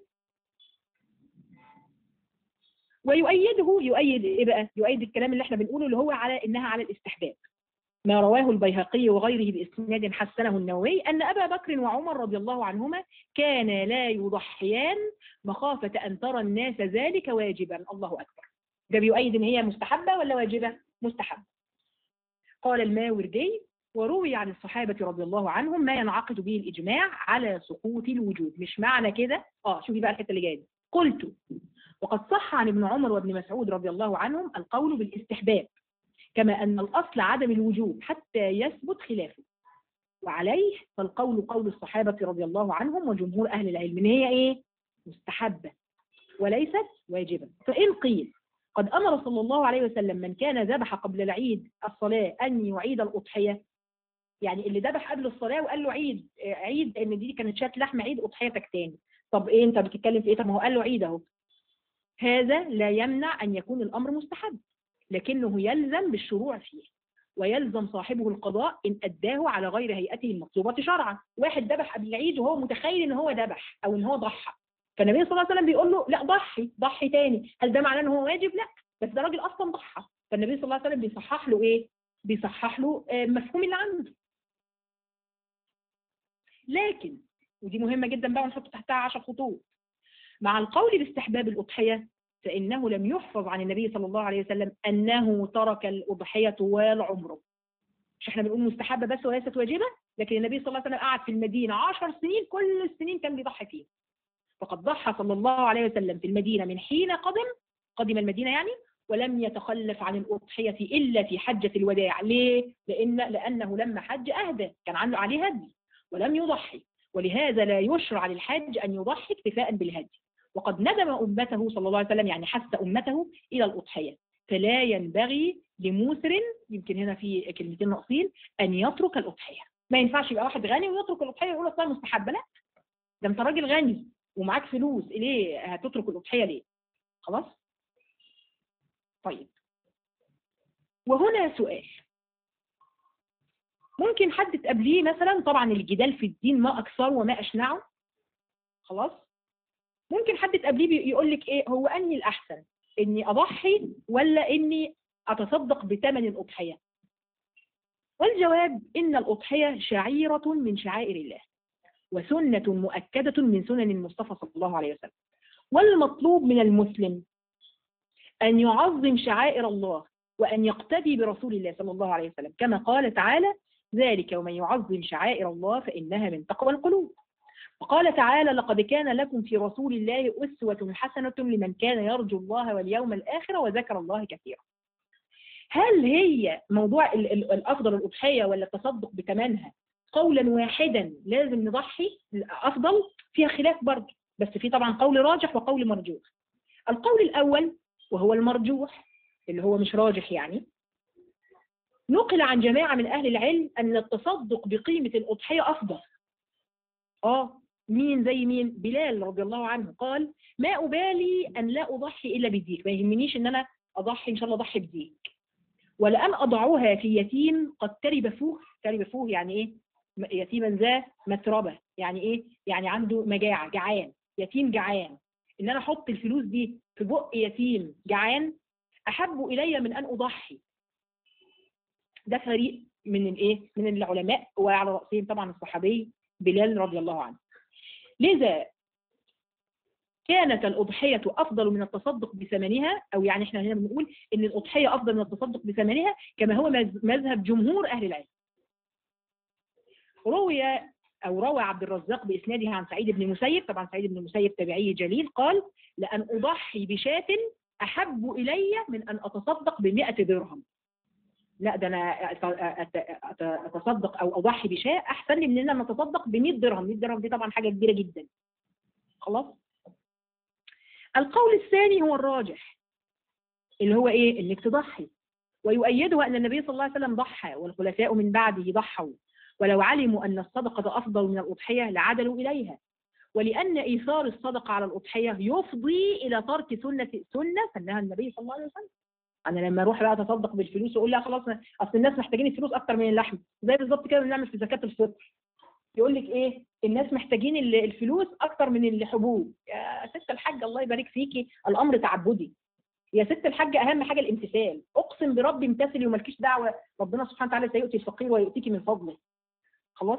ويؤيده يؤيد إيه بقى؟ يؤيد الكلام اللي احنا بنقوله اللي هو على إنها على الاستحباب ما رواه البيهقي وغيره بإسناد حسنه النووي أن أبا بكر وعمر رضي الله عنهما كان لا يضحيان مخافة أن ترى الناس ذلك واجبا الله أكبر ده بيؤيد إن هي مستحبة ولا واجبة؟ مستحبة قال الماوردي وروي عن الصحابة رضي الله عنهم ما ينعقد به الإجماع على سقوط الوجود مش معنى كده اه شوفي بقى الحتة اللي جاية قلت وقد صح عن ابن عمر وابن مسعود رضي الله عنهم القول بالاستحباب كما أن الأصل عدم الوجوب حتى يثبت خلافه وعليه فالقول قول الصحابة رضي الله عنهم وجمهور أهل العلم إن هي إيه؟ مستحبة وليست واجبة فإن قيل قد أمر صلى الله عليه وسلم من كان ذبح قبل العيد الصلاة أن يعيد الأضحية يعني اللي ذبح قبل الصلاة وقال له عيد عيد ان دي كانت شات لحم عيد اضحيتك تاني طب ايه انت بتتكلم في ايه طب ما هو قال له عيد اهو هذا لا يمنع ان يكون الامر مستحب لكنه يلزم بالشروع فيه ويلزم صاحبه القضاء ان اداه على غير هيئته المطلوبة شرعا واحد ذبح قبل العيد وهو متخيل ان هو ذبح او ان هو ضحى فالنبي صلى الله عليه وسلم بيقول له لا ضحي ضحي تاني هل ده معناه ان هو واجب لا بس ده راجل اصلا ضحى فالنبي صلى الله عليه وسلم بيصحح له ايه بيصحح له مفهوم اللي عنده لكن ودي مهمة جدا بقى ونحط تحتها 10 خطوط مع القول باستحباب الأضحية فإنه لم يحفظ عن النبي صلى الله عليه وسلم أنه ترك الأضحية طوال عمره مش احنا بنقول مستحبة بس وليست واجبة لكن النبي صلى الله عليه وسلم قعد في المدينة 10 سنين كل السنين كان بيضحي فيه فقد ضحى صلى الله عليه وسلم في المدينة من حين قدم قدم المدينة يعني ولم يتخلف عن الأضحية إلا في حجة الوداع ليه؟ لأن لأنه لما حج أهدى كان عنده عليه هدي ولم يضحي ولهذا لا يشرع للحاج أن يضحي اكتفاء بالهدي وقد ندم أمته صلى الله عليه وسلم يعني حث أمته إلى الأضحية فلا ينبغي لموسر يمكن هنا في كلمتين ناقصين أن يترك الأضحية ما ينفعش يبقى واحد غني ويترك الأضحية ويقول أصلا مستحبة لا ده أنت راجل غني ومعاك فلوس ليه هتترك الأضحية ليه خلاص طيب وهنا سؤال ممكن حد تقابليه مثلا طبعا الجدال في الدين ما أكثر وما أشنعه خلاص ممكن حد تقابليه يقول لك إيه هو أني الأحسن إني أضحي ولا إني أتصدق بثمن الأضحية والجواب إن الأضحية شعيرة من شعائر الله وسنة مؤكدة من سنن المصطفى صلى الله عليه وسلم والمطلوب من المسلم أن يعظم شعائر الله وأن يقتدي برسول الله صلى الله عليه وسلم كما قال تعالى ذلك ومن يعظم شعائر الله فإنها من تقوى القلوب وقال تعالى لقد كان لكم في رسول الله أسوة حسنة لمن كان يرجو الله واليوم الآخر وذكر الله كثيرا هل هي موضوع الأفضل الأضحية ولا التصدق بثمنها قولا واحدا لازم نضحي أفضل فيها خلاف برضه بس في طبعا قول راجح وقول مرجوح القول الأول وهو المرجوح اللي هو مش راجح يعني نقل عن جماعة من أهل العلم أن التصدق بقيمة الأضحية أفضل آه مين زي مين بلال رضي الله عنه قال ما أبالي أن لا أضحي إلا بديك ما يهمنيش أن أنا أضحي إن شاء الله أضحي بديك ولأن أضعها في يتيم قد ترب فوه ترب فوه يعني إيه يتيما ذا متربة يعني إيه يعني عنده مجاعة جعان يتيم جعان إن أنا أحط الفلوس دي في بق يتيم جعان أحب إلي من أن أضحي ده فريق من الايه من العلماء وعلى راسهم طبعا الصحابي بلال رضي الله عنه لذا كانت الأضحية أفضل من التصدق بثمنها أو يعني إحنا هنا بنقول إن الأضحية أفضل من التصدق بثمنها كما هو مذهب جمهور أهل العلم روي أو روى عبد الرزاق بإسناده عن سعيد بن المسيب طبعا سعيد بن المسيب تبعي جليل قال لأن أضحي بشاة أحب إلي من أن أتصدق بمئة درهم لا ده انا اتصدق او اضحي بشاة احسن لي من ان انا اتصدق ب 100 درهم 100 درهم دي طبعا حاجه كبيره جدا خلاص القول الثاني هو الراجح اللي هو ايه انك تضحي ويؤيده ان النبي صلى الله عليه وسلم ضحى والخلفاء من بعده ضحوا ولو علموا ان الصدقه افضل من الاضحيه لعدلوا اليها ولان ايثار الصدقه على الاضحيه يفضي الى ترك سنه سنه سنها النبي صلى الله عليه وسلم انا لما اروح بقى اتصدق بالفلوس واقول لا خلاص اصل الناس محتاجين الفلوس اكتر من اللحم زي بالظبط كده بنعمل في زكاه الفطر يقول لك ايه الناس محتاجين الفلوس اكتر من الحبوب يا ست الحاجه الله يبارك فيكي الامر تعبدي يا ست الحاجه اهم حاجه الامتثال اقسم بربي امتثلي ومالكيش دعوه ربنا سبحانه وتعالى سيؤتي الفقير ويؤتيك من فضله خلاص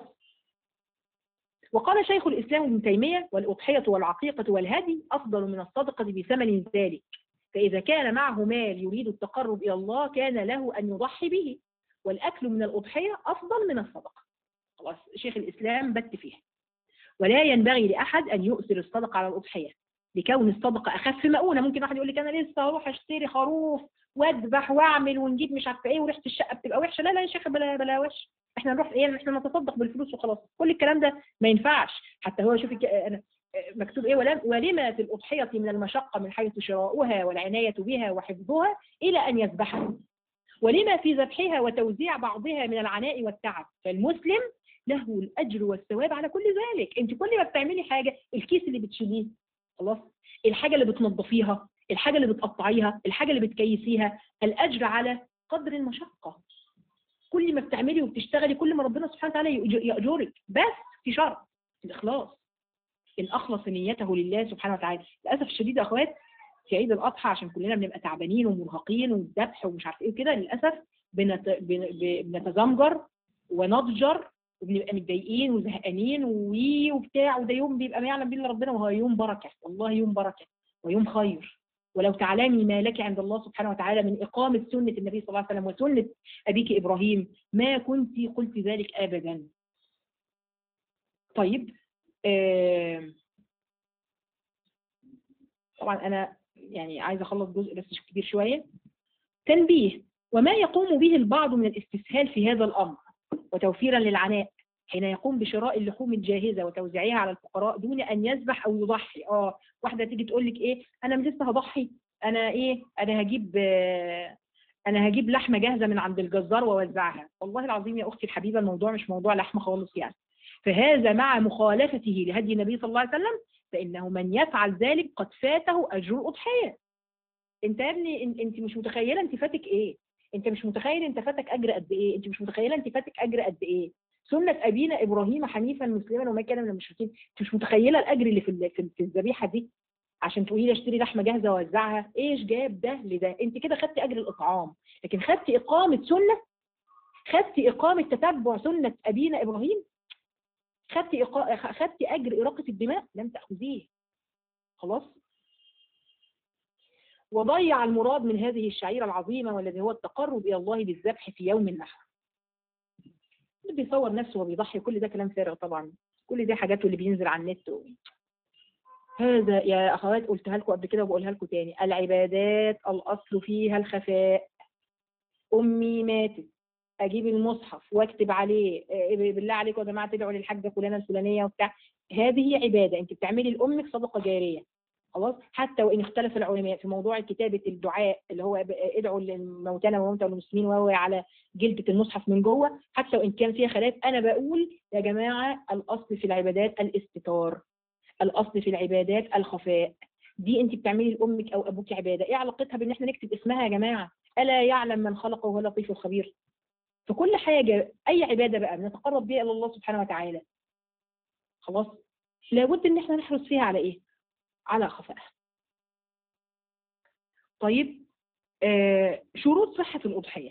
وقال شيخ الاسلام ابن تيميه والاضحيه والعقيقه والهدي افضل من الصدقه بثمن ذلك فإذا كان معه مال يريد التقرب إلى الله كان له أن يضحي به والأكل من الأضحية أفضل من الصدقة خلاص شيخ الإسلام بت فيها ولا ينبغي لأحد أن يؤثر الصدقة على الأضحية لكون الصدقة أخف مؤونة ممكن واحد يقول لك أنا لسه هروح أشتري خروف واذبح واعمل ونجيب مش عارفه ايه وريحه الشقه بتبقى وحشه لا لا يا شيخ بلا بلا وش احنا نروح ايه احنا نتصدق بالفلوس وخلاص كل الكلام ده ما ينفعش حتى هو شوفي انا مكتوب ايه ولم ولما في الأضحية من المشقة من حيث شراؤها والعناية بها وحفظها إلى أن يذبحها ولما في ذبحها وتوزيع بعضها من العناء والتعب فالمسلم له الأجر والثواب على كل ذلك أنت كل ما بتعملي حاجة الكيس اللي بتشيليه خلاص الحاجة اللي بتنظفيها الحاجة اللي بتقطعيها الحاجة اللي بتكيسيها الأجر على قدر المشقة كل ما بتعملي وبتشتغلي كل ما ربنا سبحانه وتعالى يأجرك بس في شرط الإخلاص إن أخلص نيته لله سبحانه وتعالى للأسف الشديد يا أخوات في عيد الأضحى عشان كلنا بنبقى تعبانين ومرهقين والذبح ومش عارف إيه وكده للأسف بنت... بنتزمجر ونضجر وبنبقى متضايقين وزهقانين وي وبتاع وده يوم بيبقى ما يعلم به الا ربنا وهو يوم بركه والله يوم بركه ويوم خير ولو تعلمي ما لك عند الله سبحانه وتعالى من إقامة سنة النبي صلى الله عليه وسلم وسنة أبيك إبراهيم ما كنت قلت ذلك أبدا طيب طبعا أنا يعني عايزة أخلص جزء بس كبير شوية تنبيه وما يقوم به البعض من الاستسهال في هذا الأمر وتوفيرا للعناء حين يقوم بشراء اللحوم الجاهزة وتوزيعها على الفقراء دون أن يذبح أو يضحي اه واحدة تيجي تقول لك إيه أنا لسه هضحي أنا إيه أنا هجيب آه أنا هجيب لحمة جاهزة من عند الجزار وأوزعها والله العظيم يا أختي الحبيبة الموضوع مش موضوع لحمة خالص يعني فهذا مع مخالفته لهدي النبي صلى الله عليه وسلم فإنه من يفعل ذلك قد فاته أجر الأضحية انت يا ابني انت مش متخيلة انت فاتك ايه انت مش متخيل انت فاتك اجر قد ايه انت مش متخيلة انت فاتك اجر قد ايه سنة ابينا ابراهيم حنيفا مسلما وما كان من المشركين انت مش متخيلة الاجر اللي في في الذبيحة دي عشان تقولي لي اشتري لحمه جاهزه واوزعها ايش جاب ده لده انت كده خدتي اجر الاطعام لكن خدتي اقامه سنه خدتي اقامه تتبع سنه ابينا ابراهيم خدتي إقا... خدتي اجر اراقه الدماء لم تاخذيه خلاص وضيع المراد من هذه الشعيره العظيمه والذي هو التقرب الى الله بالذبح في يوم النحر بيصور نفسه وبيضحي كل ده كلام فارغ طبعا كل دي حاجات اللي بينزل على النت و... هذا يا اخوات قلتها لكم قبل كده وبقولها لكم تاني العبادات الاصل فيها الخفاء امي ماتت اجيب المصحف واكتب عليه بالله عليكم يا جماعه تدعوا للحاجه فلانه الفلانيه وبتاع هذه عباده انت بتعملي لامك صدقه جاريه خلاص حتى وان اختلف العلماء في موضوع كتابه الدعاء اللي هو ب- ادعوا لموتانا وموتى المسلمين وهو على جلده المصحف من جوه حتى وان كان فيها خلاف انا بقول يا جماعه الاصل في العبادات الاستتار الاصل في العبادات الخفاء دي انت بتعملي لامك او ابوك عباده ايه علاقتها بان احنا نكتب اسمها يا جماعه الا يعلم من خلق وهو اللطيف الخبير في كل حاجه اي عباده بقى بنتقرب بيها الى الله سبحانه وتعالى خلاص لابد ان احنا نحرص فيها على ايه على خفائها طيب آه شروط صحة الأضحية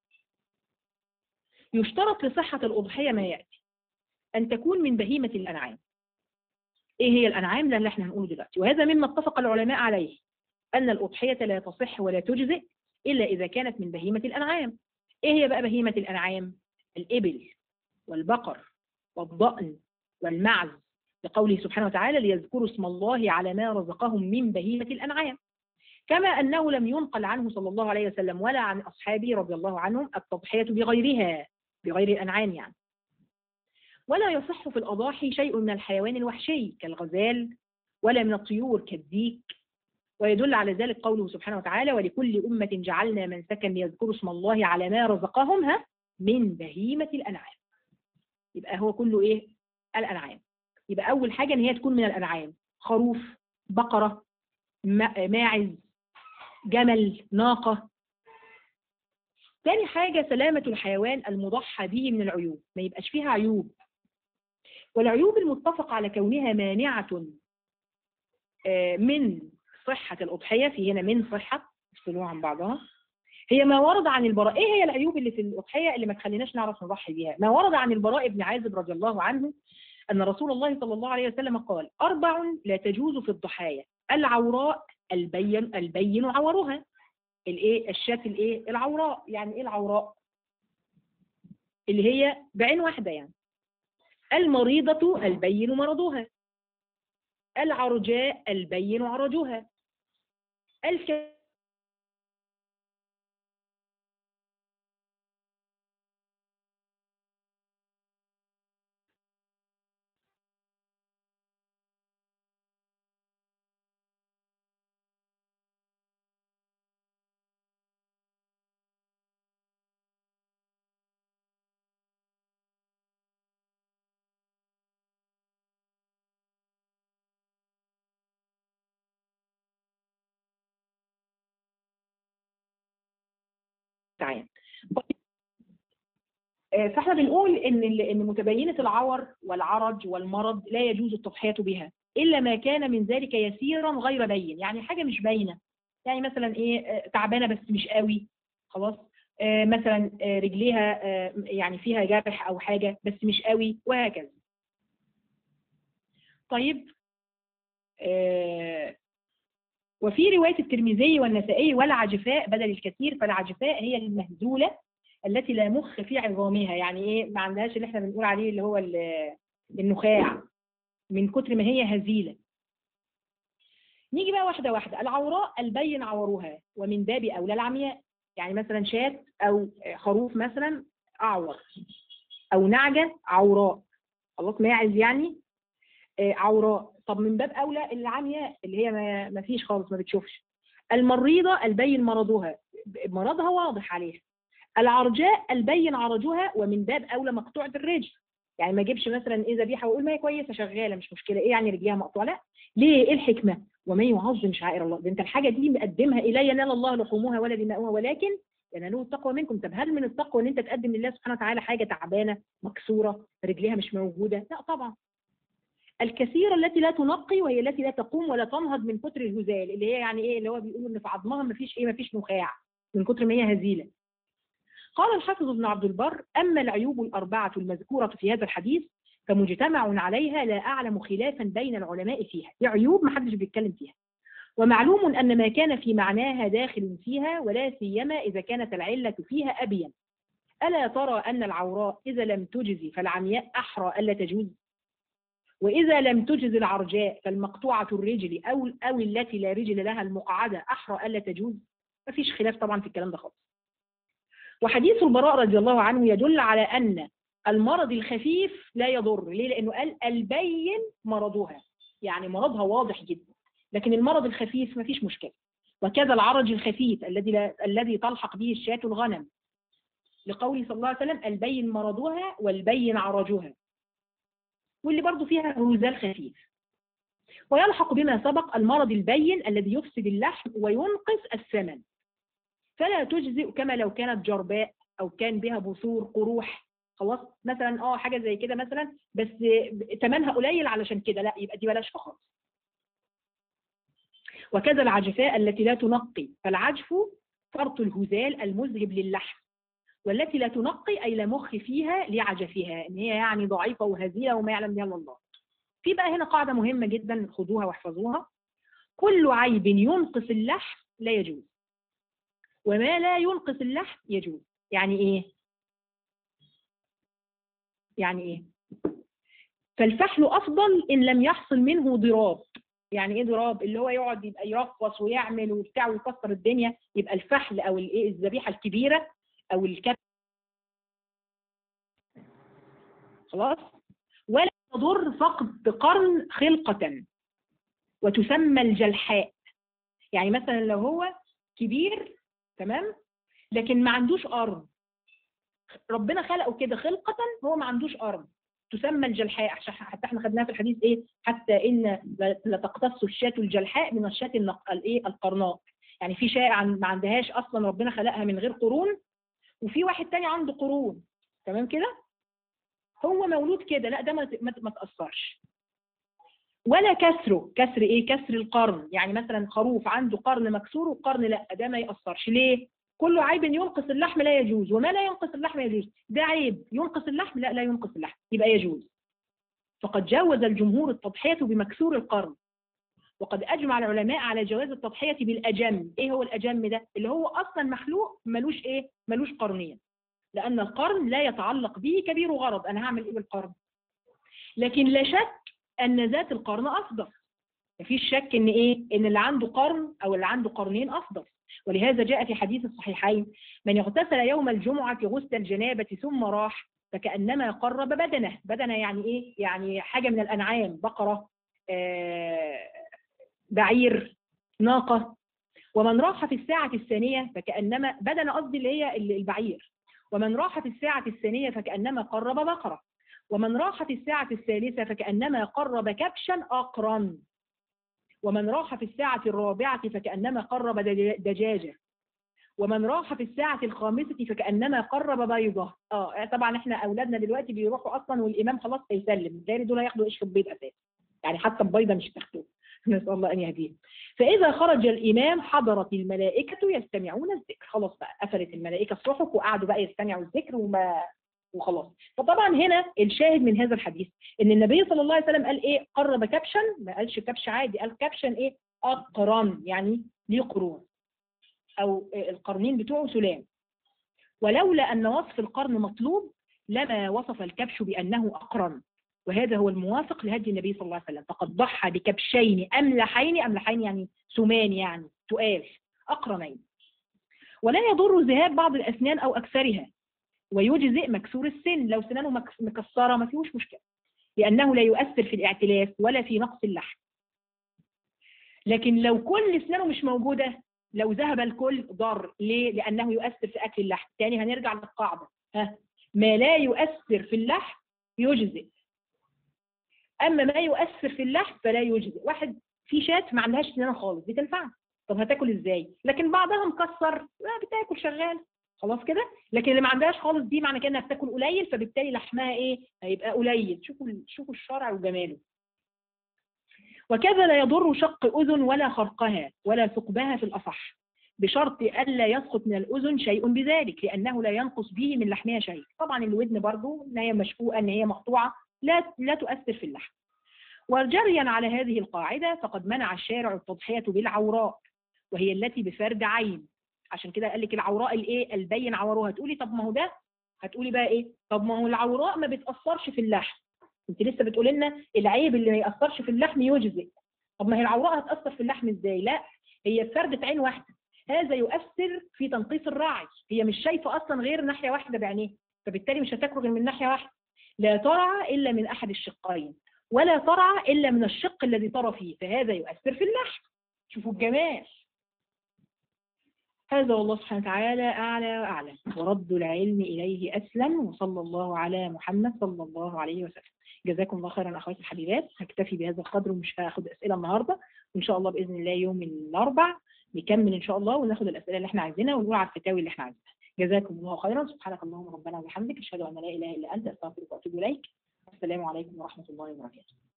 يشترط لصحة الأضحية ما يأتي أن تكون من بهيمة الأنعام إيه هي الأنعام؟ ده اللي احنا هنقوله دلوقتي وهذا مما اتفق العلماء عليه أن الأضحية لا تصح ولا تجزئ إلا إذا كانت من بهيمة الأنعام إيه هي بقى بهيمة الأنعام؟ الإبل والبقر والضأن والمعز لقوله سبحانه وتعالى ليذكروا اسم الله على ما رزقهم من بهيمة الأنعام كما أنه لم ينقل عنه صلى الله عليه وسلم ولا عن أصحابه رضي الله عنهم التضحية بغيرها بغير الأنعام يعني ولا يصح في الأضاحي شيء من الحيوان الوحشي كالغزال ولا من الطيور كالديك ويدل على ذلك قوله سبحانه وتعالى ولكل أمة جعلنا منسكا ليذكروا اسم الله على ما رزقهم ها من بهيمة الأنعام يبقى هو كله إيه الأنعام يبقى أول حاجة إن هي تكون من الأنعام خروف بقرة ما- ماعز جمل ناقة تاني حاجة سلامة الحيوان المضحى به من العيوب ما يبقاش فيها عيوب والعيوب المتفق على كونها مانعة آه، من صحة الأضحية في هنا من صحة يفصلوها عن بعضها هي ما ورد عن البراء ايه هي العيوب اللي في الأضحية اللي ما تخليناش نعرف نضحي بيها ما ورد عن البراء بن عازب رضي الله عنه أن رسول الله صلى الله عليه وسلم قال أربع لا تجوز في الضحايا العوراء البين البين عورها الايه الشاة الايه العوراء يعني ايه العوراء اللي هي بعين واحدة يعني المريضة البين مرضها العرجاء البين عرجها الك... تعالى آه، فاحنا بنقول ان ال- ان متبينه العور والعرج والمرض لا يجوز التضحيه بها الا ما كان من ذلك يسيرا غير بين يعني حاجه مش باينه يعني مثلا ايه آه، تعبانه بس مش قوي خلاص آه، مثلا آه، رجليها آه، يعني فيها جرح او حاجه بس مش قوي وهكذا طيب آه، وفي روايه الترمذي والنسائي والعجفاء بدل الكثير فالعجفاء هي المهزوله التي لا مخ في عظامها يعني ايه ما عندهاش اللي احنا بنقول عليه اللي هو ال- النخاع من كتر ما هي هزيله نيجي بقى واحده واحده العوراء البين عورها ومن باب اولى العمياء يعني مثلا شاة او خروف مثلا اعور او نعجه عوراء خلاص ماعز يعني آه، عوراء طب من باب اولى العمياء اللي هي ما ما فيش خالص ما بتشوفش المريضه البين مرضها مرضها واضح عليها العرجاء البين عرجها ومن باب اولى مقطوعه الرجل يعني ما اجيبش مثلا ايه ذبيحه واقول ما هي كويسه شغاله مش مشكله ايه يعني رجليها مقطوعه لا ليه ايه الحكمه ومن يعظم شعائر الله ده انت الحاجه دي مقدمها الي ينال الله لحومها ولا دماؤها ولكن ينالوه التقوى منكم طب هل من التقوى ان انت تقدم لله سبحانه وتعالى حاجه تعبانه مكسوره رجليها مش موجوده لا طبعا الكثيره التي لا تنقي وهي التي لا تقوم ولا تنهض من كتر الهزال اللي هي يعني ايه اللي هو بيقولوا ان في عظمها ما فيش ايه ما فيش نخاع من كتر ما هي هزيله قال الحافظ ابن عبد البر أما العيوب الأربعة المذكورة في هذا الحديث فمجتمع عليها لا أعلم خلافا بين العلماء فيها دي عيوب ما حدش بيتكلم فيها ومعلوم أن ما كان في معناها داخل فيها ولا سيما إذا كانت العلة فيها أبين ألا ترى أن العوراء إذا لم تجزي فالعمياء أحرى ألا تجوز وإذا لم تجز العرجاء فالمقطوعة الرجل أو أو التي لا رجل لها المقعدة أحرى ألا تجوز مفيش خلاف طبعا في الكلام ده خالص وحديث البراء رضي الله عنه يدل على أن المرض الخفيف لا يضر ليه؟ لأنه قال البين مرضها يعني مرضها واضح جدا لكن المرض الخفيف ما فيش مشكله وكذا العرج الخفيف الذي لا الذي تلحق به الشاة الغنم لقوله صلى الله عليه وسلم البين مرضها والبين عرجها واللي برضو فيها هزال خفيف ويلحق بما سبق المرض البين الذي يفسد اللحم وينقص الثمن فلا تجزئ كما لو كانت جرباء او كان بها بثور قروح خلاص مثلا اه حاجه زي كده مثلا بس ثمنها قليل علشان كده لا يبقى دي بلاش خالص وكذا العجفاء التي لا تنقي فالعجف فرط الهزال المذهب للحم والتي لا تنقي أي لا مخ فيها لعجفها إن هي يعني ضعيفة وهزيلة وما يعلم بها إلا الله في بقى هنا قاعدة مهمة جدا خدوها واحفظوها كل عيب ينقص اللحم لا يجوز وما لا ينقص اللحم يجوز يعني إيه؟ يعني إيه؟ فالفحل أفضل إن لم يحصل منه ضراب يعني ايه ضراب اللي هو يقعد يبقى يرقص ويعمل وبتاع ويكسر الدنيا يبقى الفحل او الايه الذبيحه الكبيره او الكبش خلاص ولا تضر فقد قرن خلقة وتسمى الجلحاء يعني مثلا لو هو كبير تمام لكن ما عندوش قرن ربنا خلقه كده خلقة هو ما عندوش قرن تسمى الجلحاء عشان حتى احنا خدناها في الحديث ايه حتى ان لتقتص الشاة الجلحاء من الشاة الايه القرناء يعني في شاة ما عندهاش اصلا ربنا خلقها من غير قرون وفي واحد تاني عنده قرون تمام كده هو مولود كده لا ده ما ما تاثرش ولا كسره كسر ايه كسر القرن يعني مثلا خروف عنده قرن مكسور وقرن لا ده ما ياثرش ليه كل عيب ينقص اللحم لا يجوز وما لا ينقص اللحم يجوز ده عيب ينقص اللحم لا لا ينقص اللحم يبقى يجوز فقد جوز الجمهور التضحية بمكسور القرن وقد أجمع العلماء على جواز التضحية بالأجم إيه هو الأجم ده اللي هو أصلا مخلوق ملوش إيه ملوش قرنين لأن القرن لا يتعلق به كبير غرض أنا هعمل إيه بالقرن لكن لا شك أن ذات القرن أفضل مفيش شك إن إيه إن اللي عنده قرن أو اللي عنده قرنين أفضل ولهذا جاء في حديث الصحيحين من اغتسل يوم الجمعة غسل الجنابة ثم راح فكأنما قرب بدنه بدنه يعني إيه يعني حاجة من الأنعام بقرة آه بعير ناقة ومن راح في الساعة الثانية فكأنما بدن قصدي اللي هي البعير ومن راح في الساعة الثانية فكأنما قرب بقرة ومن راح في الساعة الثالثة فكأنما قرب كبشا أقرا ومن راح في الساعة الرابعة فكأنما قرب دجاجة ومن راح في الساعة الخامسة فكأنما قرب بيضة اه طبعا احنا اولادنا دلوقتي بيروحوا اصلا والامام خلاص هيسلم غير دول هياخدوا قشر البيض اساسا يعني حتى البيضة مش تاخدوها نسأل الله أن يهديه فإذا خرج الإمام حضرت الملائكة يستمعون الذكر خلاص بقى قفلت الملائكة الصحف وقعدوا بقى يستمعوا الذكر وما وخلاص فطبعا هنا الشاهد من هذا الحديث ان النبي صلى الله عليه وسلم قال ايه قرب كبشا ما قالش كبش عادي قال كبشا ايه اقران يعني ليه قرون او القرنين بتوعه سلام ولولا ان وصف القرن مطلوب لما وصف الكبش بانه اقرن وهذا هو الموافق لهدي النبي صلى الله عليه وسلم فقد ضحى بكبشين املحين املحين يعني سمان يعني تقال اقرنين ولا يضر ذهاب بعض الاسنان او اكثرها ويجزئ مكسور السن لو سنانه مكسرة ما فيهوش مشكلة لأنه لا يؤثر في الاعتلاف ولا في نقص اللحم لكن لو كل سنانه مش موجودة لو ذهب الكل ضر ليه؟ لأنه يؤثر في أكل اللحم تاني هنرجع للقاعدة ها ما لا يؤثر في اللحم يجزئ أما ما يؤثر في اللحم فلا يجزئ واحد في شاة ما عندهاش سنان خالص بتنفع طب هتاكل ازاي لكن بعضها مكسر لا بتاكل شغال خلاص كده لكن اللي ما عندهاش خالص دي معنى كده انها بتاكل قليل فبالتالي لحمها ايه هيبقى قليل شوفوا شوفوا الشرع وجماله وكذا لا يضر شق اذن ولا خرقها ولا ثقبها في الاصح بشرط الا يسقط من الاذن شيء بذلك لانه لا ينقص به من لحمها شيء طبعا الودن برضو ان هي مشفوقه ان هي مقطوعه لا لا تؤثر في اللحم وجريا على هذه القاعده فقد منع الشارع التضحيه بالعوراء وهي التي بفرد عين عشان كده قال لك العوراء الايه البين عوروها هتقولي طب ما هو ده هتقولي بقى ايه طب ما هو العوراء ما بتاثرش في اللحم انت لسه بتقول لنا العيب اللي ما ياثرش في اللحم يجزئ طب ما هي العوراء هتاثر في اللحم ازاي لا هي فردة عين واحده هذا يؤثر في تنقيص الراعي هي مش شايفه اصلا غير ناحيه واحده بعينيه فبالتالي مش هتاكل غير من ناحيه واحده لا ترعى الا من احد الشقين ولا ترعى إلا من الشق الذي ترى فيه فهذا يؤثر في اللحم شوفوا الجمال هذا والله سبحانه وتعالى أعلى وأعلم ورد العلم إليه أسلم وصلى الله على محمد صلى الله عليه وسلم جزاكم الله خيرا أخواتي الحبيبات هكتفي بهذا القدر ومش هاخد أسئلة النهاردة وإن شاء الله بإذن الله يوم الأربع نكمل إن شاء الله وناخد الأسئلة اللي إحنا عايزينها ونقول على الفتاوي اللي إحنا عايزينها جزاكم الله خيرا سبحانك اللهم ربنا وبحمدك أشهد أن لا إله إلا أنت أستغفرك وأتوب إليك السلام عليكم ورحمة الله وبركاته